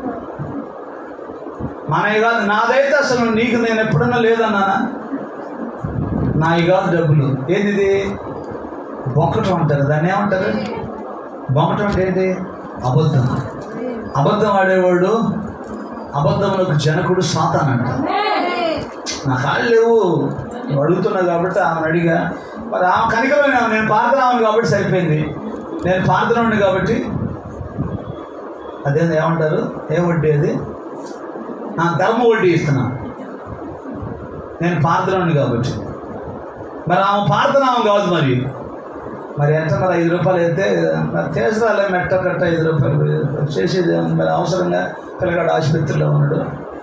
మనవి కాదు నాదైతే అసలు నీకు నేను ఎప్పుడన్నా లేదన్నానా నాయి కాదు డబ్బులు ఏంది ఇది బొక్కటం అంటారు దాన్ని ఏమంటారు బొక్కటం అంటే ఏంటి అబద్ధం అబద్ధం ఆడేవాడు అబద్ధములకు జనకుడు సాతాన్ అంట నా కాళ్ళు లేవు నువ్వు అడుగుతున్నావు కాబట్టి ఆమెను అడిగా మరి ఆమె కనికమైన ఆమె, నేను పార్థనామని కాబట్టి సరిపోయింది నేను పార్థనామని కాబట్టి అదేంది ఏమంటారు ఏ వడ్డీ అది నా ధర్మ వడ్డీ ఇస్తున్నా నేను పార్థనామని కాబట్టి మరి ఆమె పార్థనామం కాదు మరి మరి ఎంత మరి ఐదు రూపాయలు అయితే మరి తీసుకురాలే మెట్ట కట్ట ఐదు రూపాయలు చేసేది ఏముంది? మరి అవసరంగా పిల్లగాడు ఆసుపత్రిలో ఉన్నాడు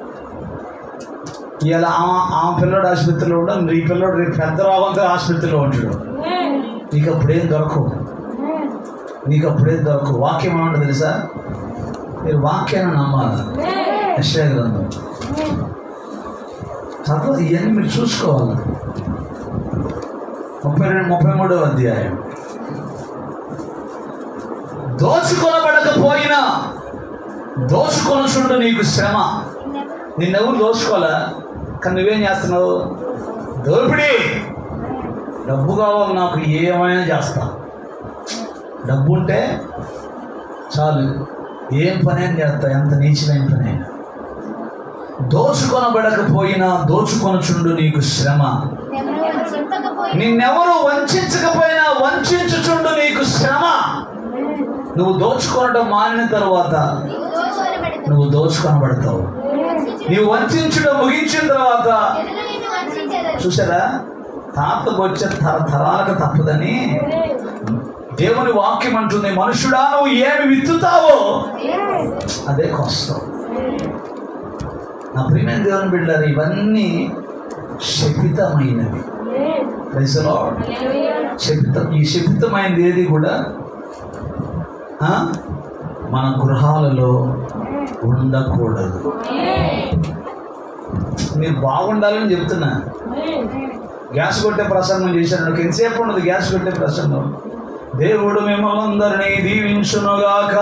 ఇవాళ ఆమె ఆమె పిల్లడు ఆసుపత్రిలో ఉండడు ఈ పిల్లడు రేపు పెద్ద రోగంతో ఆసుపత్రిలో ఉంటాడు నీకు అప్పుడేం దొరకవు నీకు అప్పుడేం దొరకవు వాక్యం ఏమంటుంది తెలుసా మీరు వాక్యాన్ని నమ్మాలి యశ్యా గ్రంథం చదువు ఇవన్నీ మీరు చూసుకోవాలి ముప్పై రెండు ముప్పై మూడవ అధ్యాయం దోచుకొనబడకపోయినా దోచుకొనుచుండు నీకు శ్రమ నిన్నెవరు దోచుకోవాలా కానీ నువ్వేం చేస్తున్నావు దోపిడి డబ్బు కావాలి నాకు ఏమైనా చేస్తా డబ్బు ఉంటే చాలు ఏం పని అయినా చేస్తా ఎంత నీచమైన పని అయినా దోచుకొనబడకపోయినా దోచుకొనుచుండు నీకు శ్రమ ఎవరు చింతకపోయి నిన్నెవరు వంచకపోయినా వంచుచుండు నీకు శ్రమ నువ్వు దోచుకోవడం మానిన తర్వాత నీవు దోచుకొనబడదు. నువ్వు దోచుకొనబడతావు నీవు వంచడం ముగించిన తర్వాత ఎదురు నిన్ను వంచించెదరు. చూసారా తాతకు వచ్చే తర తరాలకు తప్పదని దేవుని వాక్యం అంటుంది మనుషుడా నువ్వు ఏమి విత్తుతావో అదే కష్టం నా ప్రియమైన దేవుని బిడ్డారు ఇవన్నీ శపితమైనవి Praise the Lord. శపితం ఈ శపితమైనది ఏది కూడా ఆ, మన గృహాలలో ఉండకూడదు మీరు బాగుండాలని చెప్తున్నా గ్యాస్ కొట్టే ప్రసంగం చేశాను నాకు ఎంతసేపు ఉండదు గ్యాస్ కొట్టే ప్రసంగం దేవుడు మిమ్మల్ని అందరినీ దీవించునుగాక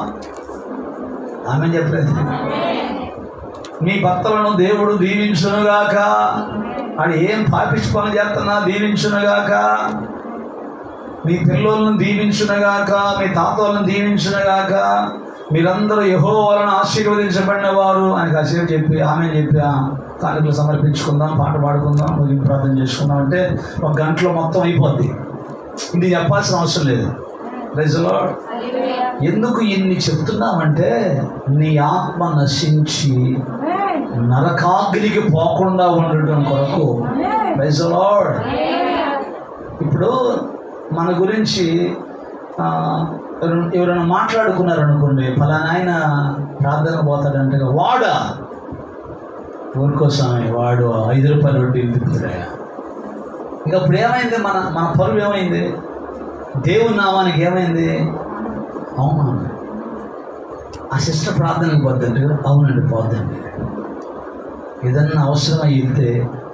ఆమె చెప్పలేదు మీ భర్తలను దేవుడు దీవించునుగాక వాడు ఏం పాపిష్టి పనులు చేస్తున్నా దీవించునుగాక మీ పిల్లలను దీవించునగాక మీ తాతలను దీవించునగాక మీరందరూ యహో వలన ఆశీర్వదించబడిన వారు అని కాసేపు చెప్పి ఆమె చెప్పి ఆ కానుకలు సమర్పించుకుందాం పాట పాడుకుందాం ముగింపు ప్రార్థన చేసుకుందాం అంటే ఒక గంటలో మొత్తం అయిపోద్ది ఇది చెప్పాల్సిన అవసరం లేదు ప్రజలో ఎందుకు ఇన్ని చెప్తున్నామంటే నీ ఆత్మ నశించి నరకాగ్నికి పోకుండా ఉండటం కొరకు Praise the Lord. ఇప్పుడు మన గురించి ఆ, ఎవరు- ఎవరైనా మాట్లాడుకున్నారు అనుకోండి ఫలానా ఆయన ప్రార్థన పోతాడంటే వాడా ఊరికోసమే వాడు ఐదు రూపాయలు వడ్డీ తిప్పుతాడయా ఇంకా ఇప్పుడు ఏమైంది మన మన పరువు ఏమైంది దేవుని నామానికి ఏమైంది అవునా ఆ సిస్టర్ ప్రార్థనకు పోద్దండి అవునండి పోద్దండి ఏదన్నా అవసరమై వెళ్తే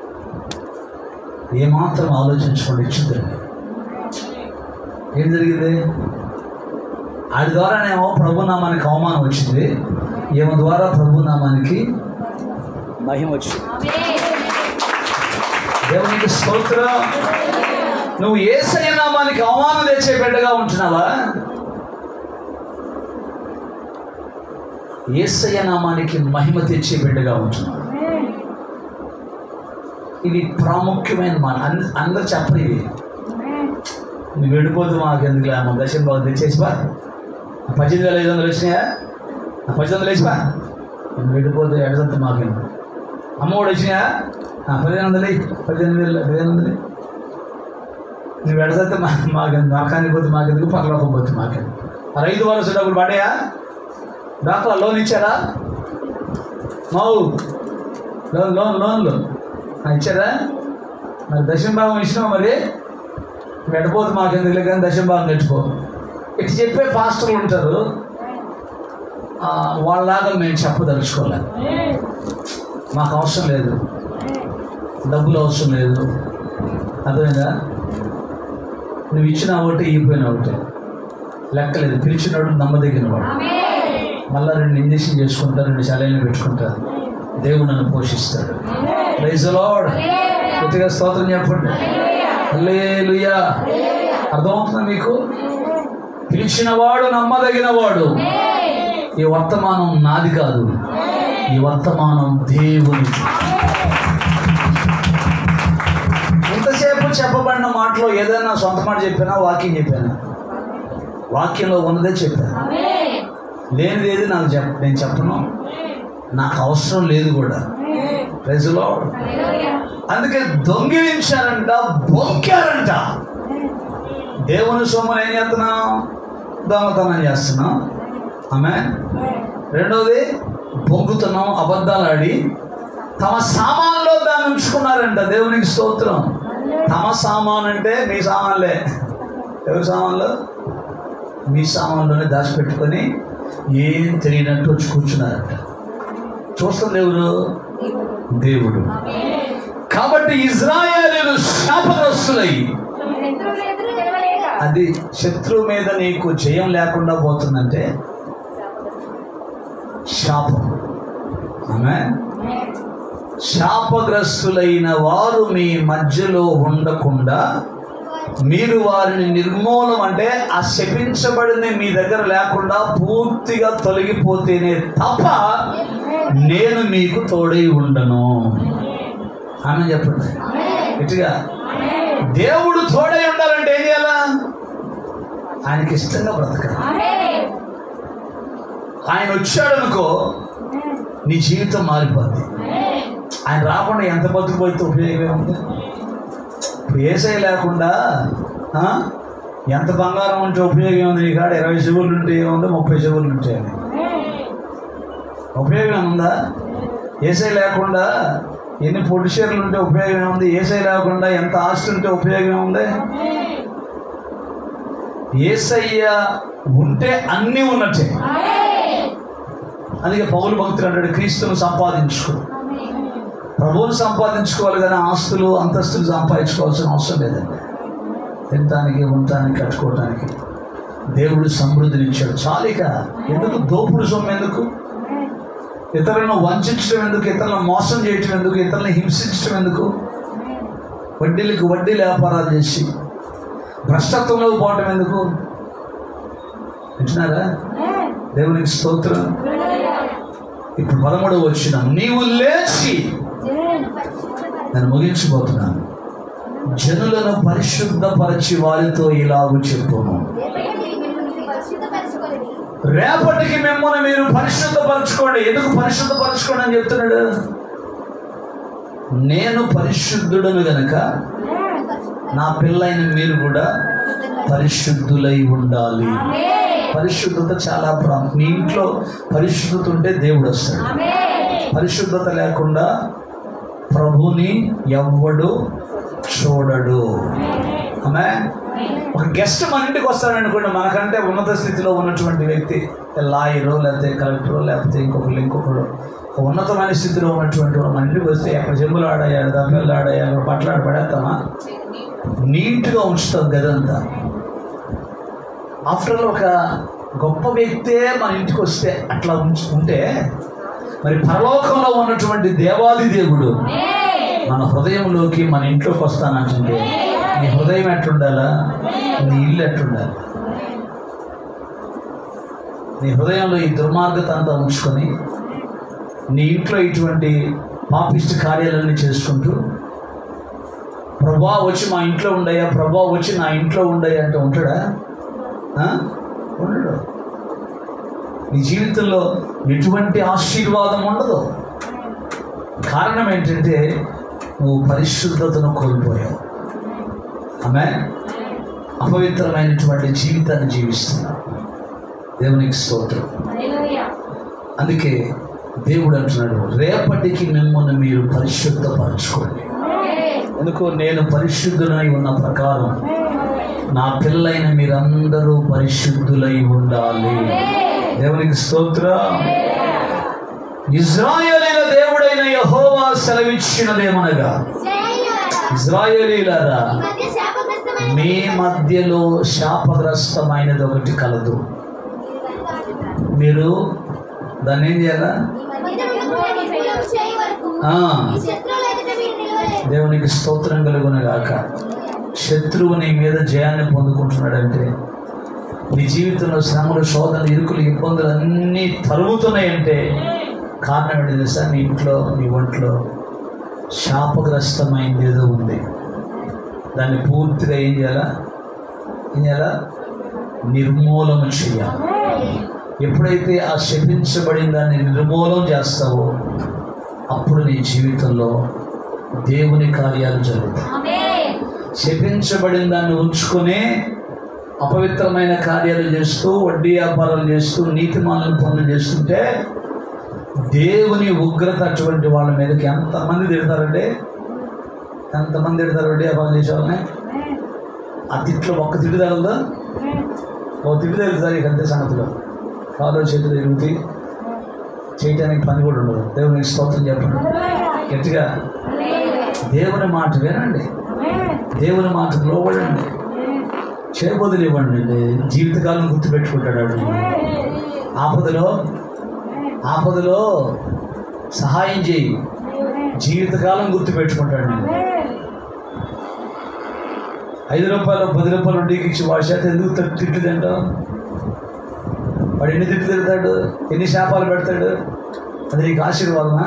ఏమాత్రం ఆలోచించుకోండి ఇచ్చుద్దండి ఏం జరిగింది ఆడి ద్వారానేమో ప్రభునామానికి అవమానం వచ్చింది ఈమె ద్వారా ప్రభునామానికి మహిమ వచ్చింది దేవునికి స్తోత్రం నువ్వు ఏసయ్య నామానికి అవమానం తెచ్చే బిడ్డగా ఉంటున్నావా ఏసయ్య నామానికి మహిమ తెచ్చే బిడ్డగా ఉంటున్నావా ఇది ప్రాముఖ్యమైన మాట అంద- అందరు చెప్పరు ఇది నువ్వు వెళ్ళిపోతూ మాకు ఎందుకు మా దర్శనం బాగా తెచ్చేసి బా ఆ పద్దెనిమిది వేల ఐదు వందలు వచ్చినాయా ఆ పద్దెనిమిది వందలు వేసి బా నువ్వు వెళ్ళిపోతే ఎడదంత మాకెందుకు అమ్మఒడు వచ్చినాయా ఆ, పదిహేను వందలు ఇయ్యి. పద్దెనిమిది వేలు పదిహేను వందలు ఇయ్యి. నువ్వు ఎడదతే మా మాకెందుకు నరకానికి పోతే మాకెందుకు పరలోకం పోతే మాకెందుకు ఆ రైతు భరోసా డబ్బులు పడ్డాయా డాక్టర్ లోన్ ఇచ్చారా మావు లోన్ లోన్ లోన్లు ఆ, ఇచ్చారా మరి దశమ భాగం ఇచ్చినావు మరి వెళ్ళిపోతే మాకెందుకు కానీ దశమ భాగం తెచ్చుకో ఇటు చెప్పే పాస్టర్లు ఉంటారు ఆ, వాళ్ళలాగా మేము చెప్పదలుచుకోలేదు మాకు అవసరం లేదు డబ్బులు అవసరం లేదు అర్థమైందా నువ్వు ఇచ్చిన ఒకటి ఇగిపోయిన ఒకటి లెక్కలేదు పిలిచినవాడు నమ్మదగిన వాడు మళ్ళా రెండు ఇంజక్షన్ చేసుకుంటారు రెండు చలైన పెట్టుకుంటారు దేవుడు నన్ను పోషిస్తాడు ప్రైజ్ లార్డ్ కొద్దిగా స్తోత్రం చెప్పండి హల్లెలూయా అర్థమవుతుందా మీకు పిలిచినవాడు నమ్మదగినవాడు ఈ వర్తమానం నాది కాదు ఈ వర్తమానం దేవుని ఇంతసేపు చెప్పబడిన మాటలో ఏదైనా సొంత మాట చెప్పానా వాక్యం చెప్పానా వాక్యంలో ఉన్నదే చెప్పాను లేనిది ఏది నాకు చెప్ నేను చెప్పను నాకు అవసరం లేదు కూడా ప్రజలో అందుకే దొంగిలించారంట బొంకారంట దేవుని సొమ్మును ఏం చేస్తున్నాం దొంగతనం చేస్తున్నాం ఆమె రెండవది బొంగుతున్నాం అబద్ధాలు ఆడి తమ సామాన్లో దాన్ని ఉంచుకున్నారంట దేవునికి స్తోత్రం తమ సామాన్ అంటే మీ సామాన్లే ఎవరి సామాన్లు మీ సామాన్లోనే దాచిపెట్టుకొని ఏం తెలియనట్టు వచ్చి కూర్చున్నారంట చూస్తుంది ఎవరు దేవుడు కాబట్టి ఇజ్రాయేలీలు శాపగ్రస్తులై శత్రువులు ఎదురు నిలవలేక అది శత్రువు మీద నీకు జయం లేకుండా పోతుందంటే శాపం ఆమె శాపగ్రస్తులైన వారు మీ మధ్యలో ఉండకుండా మీరు వారిని నిర్మూలం అంటే ఆ శపించబడిన మీ దగ్గర లేకుండా పూర్తిగా తొలగిపోతేనే తప్ప నేను మీకు తోడై ఉండను ఆమె చెప్పండి గట్టిగా దేవుడు తోడై ఉండాలంటే ఏం చేయాలా ఆయనకి ఇష్టంగా బ్రతకాలి ఆయన వచ్చాడనుకో నీ జీవితం మారిపోద్ది ఆయన రాకుండా ఎంత బతుకుపోతే ఉపయోగం ఉంది ఇప్పుడు ఏసై లేకుండా ఆ, ఎంత బంగారం ఉంటే ఉపయోగం ఉంది నీ కాడ ఇరవై చెవులు ఉంటే ఏముంది ముప్పై చెవులు ఉంటే ఉపయోగం ఉందా ఏసై లేకుండా ఎన్ని పొడి చీరలు ఉంటే ఉపయోగం ఉంది ఏసై లేకుండా ఎంత ఆస్తి ఉంటే ఉపయోగం ఉంది ఏసయ్య ఉంటే అన్నీ ఉన్నట్టే అందుకే పౌలు భక్తులు అంటాడు క్రీస్తును సంపాదించుకో ప్రభువును సంపాదించుకోవాలి కానీ ఆస్తులు అంతస్తులు సంపాదించుకోవాల్సిన అవసరం లేదండి తినటానికి ఉండటానికి కట్టుకోవటానికి దేవుడు సమృద్ధిని ఇచ్చాడు చాలిక ఎందుకు దోపుడు సొమ్ము ఎందుకు ఇతరులను వంచడం ఎందుకు ఇతరులను మోసం చేయటం ఎందుకు ఇతరులను హింసించడం ఎందుకు వడ్డీలకు వడ్డీ వ్యాపారాలు చేసి భ్రష్టత్వంలో పోవటం ఎందుకు వింటున్నారా దేవునికి స్తోత్రం ఇప్పుడు పదమూడవ వచ్చిన నీవు లేచి నేను ముగించిపోతున్నాను జనులను పరిశుద్ధపరచి వారితో ఇలాగు చెప్పును పరిశుద్ధపరచుకొని రేపటికి మిమ్మల్ని మీరు పరిశుద్ధపరచుకోండి ఎందుకు పరిశుద్ధపరచుకోండి అని చెప్తున్నాడు నేను పరిశుద్ధుడను గనక నా పిల్లైన మీరు కూడా పరిశుద్ధులై ఉండాలి పరిశుద్ధత చాలా ప్రాముఖ్యం నీ ఇంట్లో పరిశుద్ధత ఉంటే దేవుడు వస్తాడు పరిశుద్ధత లేకుండా ప్రభుని ఎవ్వడు చూడడు ఆమె ఒక గెస్ట్ మన ఇంటికి వస్తాడు అనుకోండి మనకంటే ఉన్నత స్థితిలో ఉన్నటువంటి వ్యక్తి లాయరు లేకపోతే కలెక్టరు లేకపోతే ఇంకొకరు ఇంకొకరు ఒక ఉన్నతమైన స్థితిలో ఉన్నటువంటి వాడు మన ఇంటికి వస్తే అక్కడ చెంబులు ఆడాయాడు దెబ్బలు ఆడాయాడు బట్టలు ఆడ పడేస్తామా నీట్గా ఉంచుతాం గదంతా ఆఫ్టర్ ఆల్ ఒక గొప్ప వ్యక్తే మన ఇంటికి వస్తే అట్లా ఉంచు ఉంటే మరి పరలోకంలో ఉన్నటువంటి దేవాది దేవుడు మన హృదయంలోకి మన ఇంట్లోకి వస్తానంటుంటే నీ హృదయం ఎట్లుండాలా నీ ఇల్లు ఎట్లుండాలి నీ హృదయంలో ఈ దుర్మార్గత అంతా ఉంచుకొని నీ ఇంట్లో ఇటువంటి పాపిష్టి కార్యాలన్నీ చేసుకుంటూ ప్రభా వచ్చి మా ఇంట్లో ఉండయా ప్రభా వచ్చి నా ఇంట్లో ఉండయా అంటే ఉంటాడా ఆ? ఉండడు నీ జీవితంలో ఎటువంటి ఆశీర్వాదం ఉండదు కారణం ఏంటంటే నువ్వు పరిశుద్ధతను కోల్పోయావు ఆమె అపవిత్రమైనటువంటి జీవితాన్ని జీవిస్తున్నావు దేవునికి స్తోత్రం అందుకే దేవుడు అంటున్నాడు రేపటికి మిమ్మల్ని మీరు పరిశుద్ధపరచుకోండి ఎందుకు నేను పరిశుద్ధులై ఉన్న ప్రకారం నా పిల్లైన మీరందరూ పరిశుద్ధులై ఉండాలి దేవునికి స్తోత్రం ఇజ్రాయేలీల దేవుడైన యహోవా సెలవిచ్చినదేమనగా ఇజ్రాయేలీలరా మీ మధ్యలో శాపగ్రస్తమైనది ఒకటి కలదు మీరు దాన్ని ఏం చేయాలా ఆ, దేవునికి స్తోత్రం కలుగును గాక శత్రువు నీ మీద జయాన్ని పొందుకుంటున్నాడంటే నీ జీవితంలో శ్రమలు శోధనలు ఇరుకులు ఇబ్బందులు అన్నీ తరుగుతున్నాయంటే కారణం ఏంటి తెలుసా నీ ఇంట్లో నీ ఒంట్లో శాపగ్రస్తమైంది ఏదో ఉంది దాన్ని పూర్తిగా ఏం చేయాలా ఏం చేయాలా నిర్మూలన చేయాలి ఎప్పుడైతే ఆ శపించబడిన దాన్ని నిర్మూలన చేస్తావో అప్పుడు నీ జీవితంలో దేవుని కార్యాలు జరుగుతాయి శపించబడిన దాన్ని ఉంచుకునే అపవిత్రమైన కార్యాలు చేస్తూ వడ్డీ వ్యాపారాలు చేస్తూ నీతిమాలను పనులు చేస్తుంటే దేవుని ఉగ్రత అటువంటి వాళ్ళ మీదకి ఎంతమంది తిడతారంటే ఎంతమంది తిడతారు వడ్డీ వ్యాపారం చేసే వాళ్ళని ఆ తిట్లో ఒక్క తిట్టు తగలదా ఓ తిట్టు తగులుతుంది ఇక అంతే సంగతిలో కాలో చేతులు ఎరుగుతాయి చేయటానికి పని కూడా ఉండదు దేవునికి స్తోత్రం చెప్పండి గట్టిగా దేవుని మాట వినండి దేవుని మాట లోబడండి చేయబోదులు ఇవ్వండి జీవితకాలం గుర్తుపెట్టుకుంటాడు వాడు నిన్ను. ఆపదలో ఆపదలో సహాయం చేయి జీవితకాలం గుర్తుపెట్టుకుంటాడు నేను ఐదు రూపాయలు పది రూపాయలు వడ్డీకి ఇచ్చి వాడి చేత ఎందుకు తి- తిట్లు తింటావు వాడు ఎన్ని తిట్లు తిడతాడు ఎన్ని శాపాలు పెడతాడు అది నీకు ఆశీర్వాదమా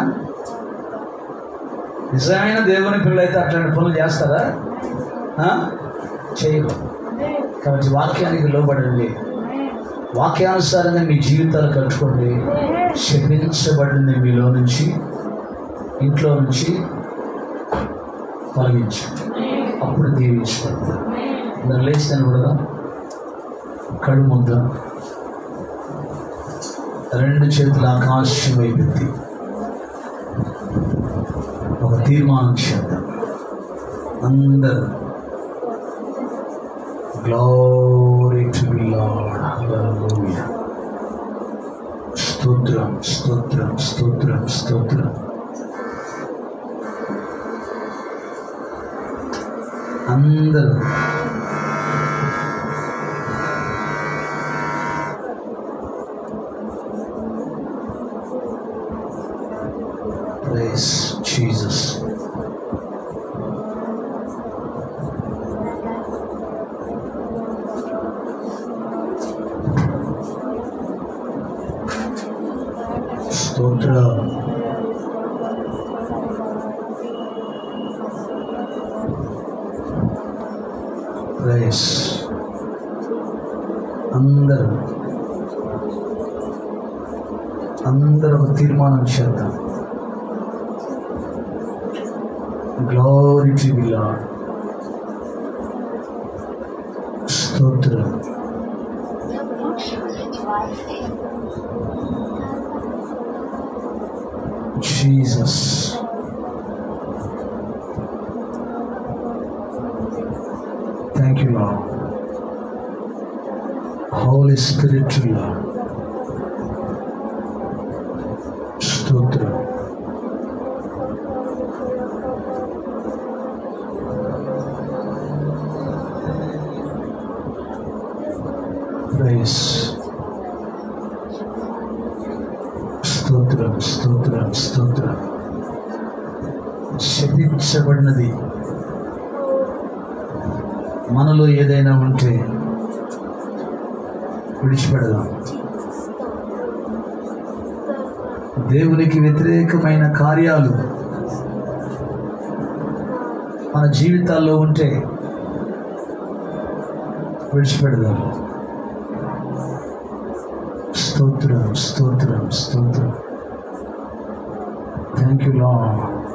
నిజమైన దేవుని పిల్లలైతే అట్లాంటి పనులు చేస్తారా ఆ? చేయరు కాబట్టి వాక్యానికి లోబడండి వాక్యానుసారంగా మీ జీవితాలు కట్టుకోండి శపించబడింది మీలో నుంచి ఇంట్లో నుంచి తొలగించండి అప్పుడు దీవించబడతారు దాన్ని లేచిన కూడా కళ్ళు ముద్ద రెండు చేతుల ఆకాశం వైపెత్తి ఒక తీర్మానం చేద్దాం అందరూ గ్లోరీ టు లార్డ్ హల్లెలూయా స్తోత్రం స్తోత్రం స్తోత్రం స్తోత్రం అందరూ Praise Jesus. స్తోత్రం ప్రైస్ అందరూ అందరూ ఒక తీర్మానం చేద్దాం గ్లోరీ టు ది లార్డ్ స్తోత్రం Jesus thank you lord holy spirit lord స్తోత్రం ప్రైస్ స్తోత్రం స్తోత్రం స్తోత్రం శపించబడినది మనలో ఏదైనా ఉంటే విడిచిపెడదాం దేవునికి వ్యతిరేకమైన కార్యాలు మన జీవితాల్లో ఉంటే విడిచిపెడదాం స్తోత్రం స్తోత్రం స్తోత్రం థ్యాంక్ యూ లా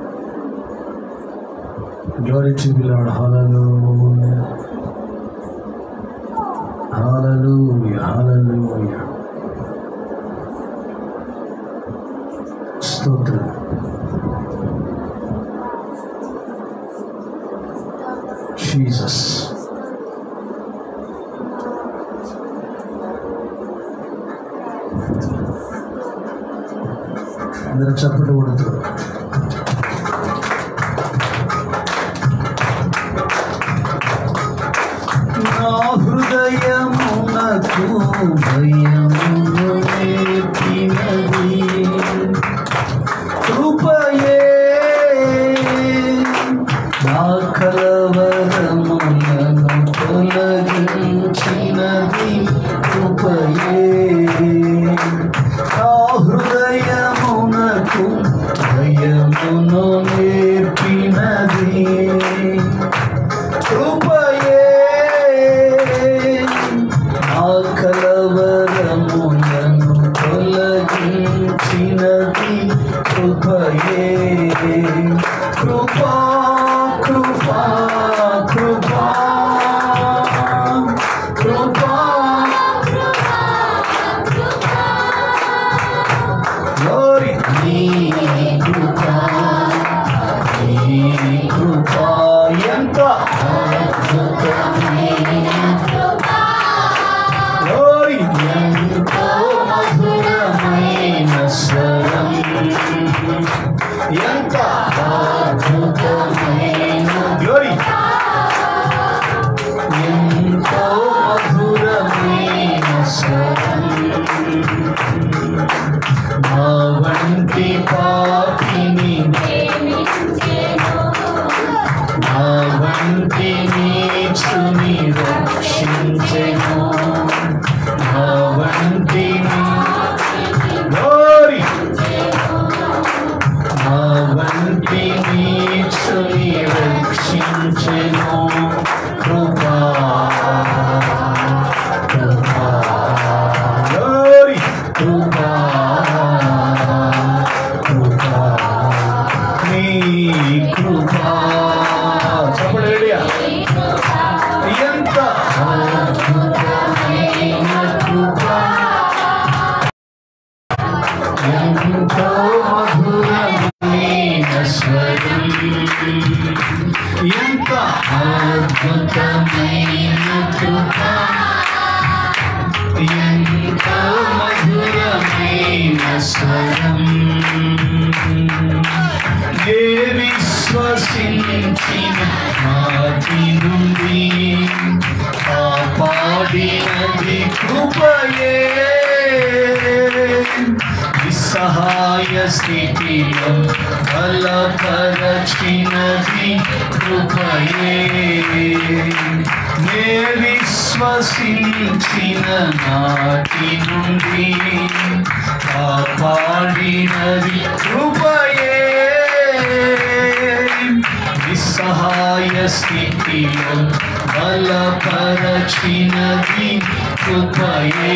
glory to the lord hallelujah hallelujah hallelujah స్తోత్రం జీసస్ అందరూ చప్పట్లు కొడుతారు నా హృదయమునకు భయమును నేర్పినది కృపయే నా కలవరములను తొలగించినది కృపయే నా హృదయమునకు భయమును నేర్పినది కృపయే నా కలవరములను తొలగించినది కృపయే కృపా కృపా కృపా కృపా Glory. నీ కృపా నీ కృపా ఎంత Glory. ఎంతో మధురమైన స్వరం ఎంత అద్భుతమైన Glory. ఎంతో మధురమైన స్వరం మా వంటి పాపిని మా వంటి నీచుని రక్షించెను మా వంటి Glory! మా వంటి నీచుని రక్షించెను కృపా కృపా Glory! కృపా కృపా నీ కృపా చెప్పండి రెడీయా ఎంత అద్భుతమైన కృపా ఎంతో మధురమైన స్వరం ఎంత అద్భుతమైన కృపా ఎంతో మధురమైన స్వరం ఏ విశ్వసించిన మాటి నుండి కాపాడినది కృపయే నిస్సహాయ స్థితిలో బలపరచినది కృపయే నే విశ్వసించిన నాటి నుండి కాపాడినది కృపయే నిస్సహాయ స్థితిలో బలపరచినది కృపయే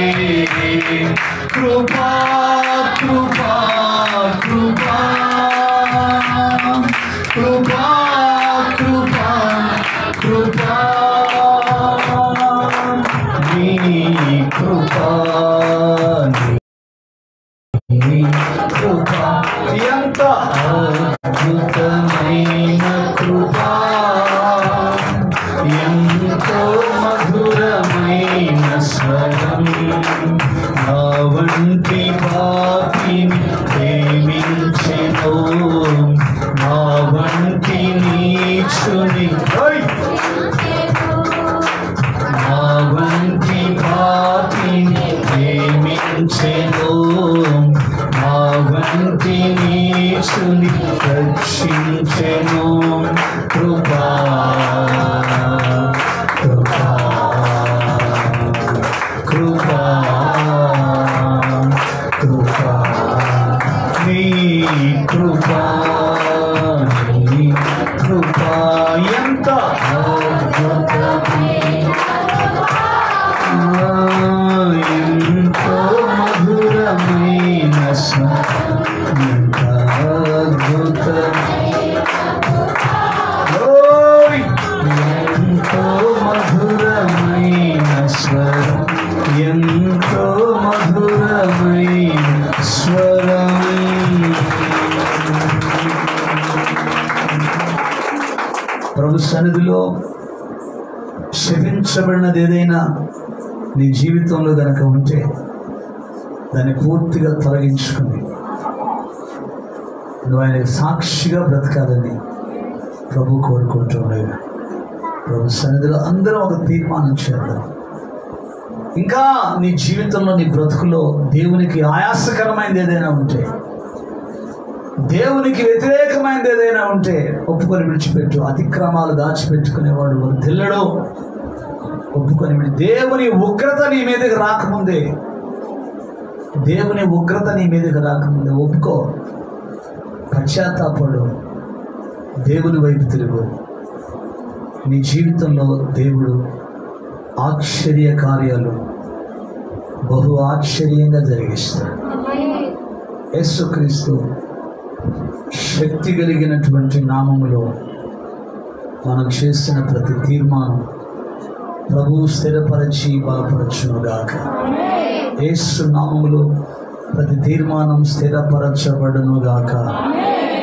కృపా కృపా కృపా కృపా నీ కృపా నీ కృపా ఎంత అద్భుతమైన కృపా ఎంతో మధురమైన స్వరం నా వంటి పాపిని ప్రేమించెను నా వంటి నీచుని ఓయ్! నా వంటి పాపిని ప్రేమించెను నా వంటి నీచుని రక్షించెను కృపా కృపా కృపా కృపా నీ కృపా నీ కృపా ఎంత అద్భుతమైన ఎంతో మధురమైన స్వరం ఎంత అద్భుతమైన ఓయ్! ఎంతో మధురమైన స్వరం ఎంతో మధురమైన స్వరం ప్రభు సన్నిధిలో శపించబడినది ఏదైనా నీ జీవితంలో గనక ఉంటే దాన్ని పూర్తిగా తొలగించుకుని నువ్వు ఆయన సాక్షిగా బ్రతకాలని ప్రభు కోరుకుంటూ ఉండగా ప్రభు సన్నిధిలో అందరం ఒక తీర్మానం చేద్దాం ఇంకా నీ జీవితంలో నీ బ్రతుకులో దేవునికి ఆయాసకరమైనది ఏదైనా ఉంటే దేవునికి వ్యతిరేకమైనది ఏదైనా ఉంటే ఒప్పుకొని విడిచిపెట్టు అతిక్రమాలు దాచిపెట్టుకునేవాడు వర్ధిల్లడు ఒప్పుకొని విడి దేవుని ఉగ్రత నీ మీదకి రాకముందే దేవుని ఉగ్రత నీ మీదకి రాకముందే ఒప్పుకో పశ్చాత్తాపడు దేవుని వైపు తిరుగు నీ జీవితంలో దేవుడు ఆశ్చర్య కార్యాలు బహు ఆశ్చర్యంగా జరిగిస్తాడు యేసుక్రీస్తు శక్తి కలిగినటువంటి నామములో మనం చేసిన ప్రతి తీర్మానం ప్రభువు స్థిరపరచి బలపరచునుగాక యేసు నామములో ప్రతి తీర్మానం స్థిరపరచబడునుగాక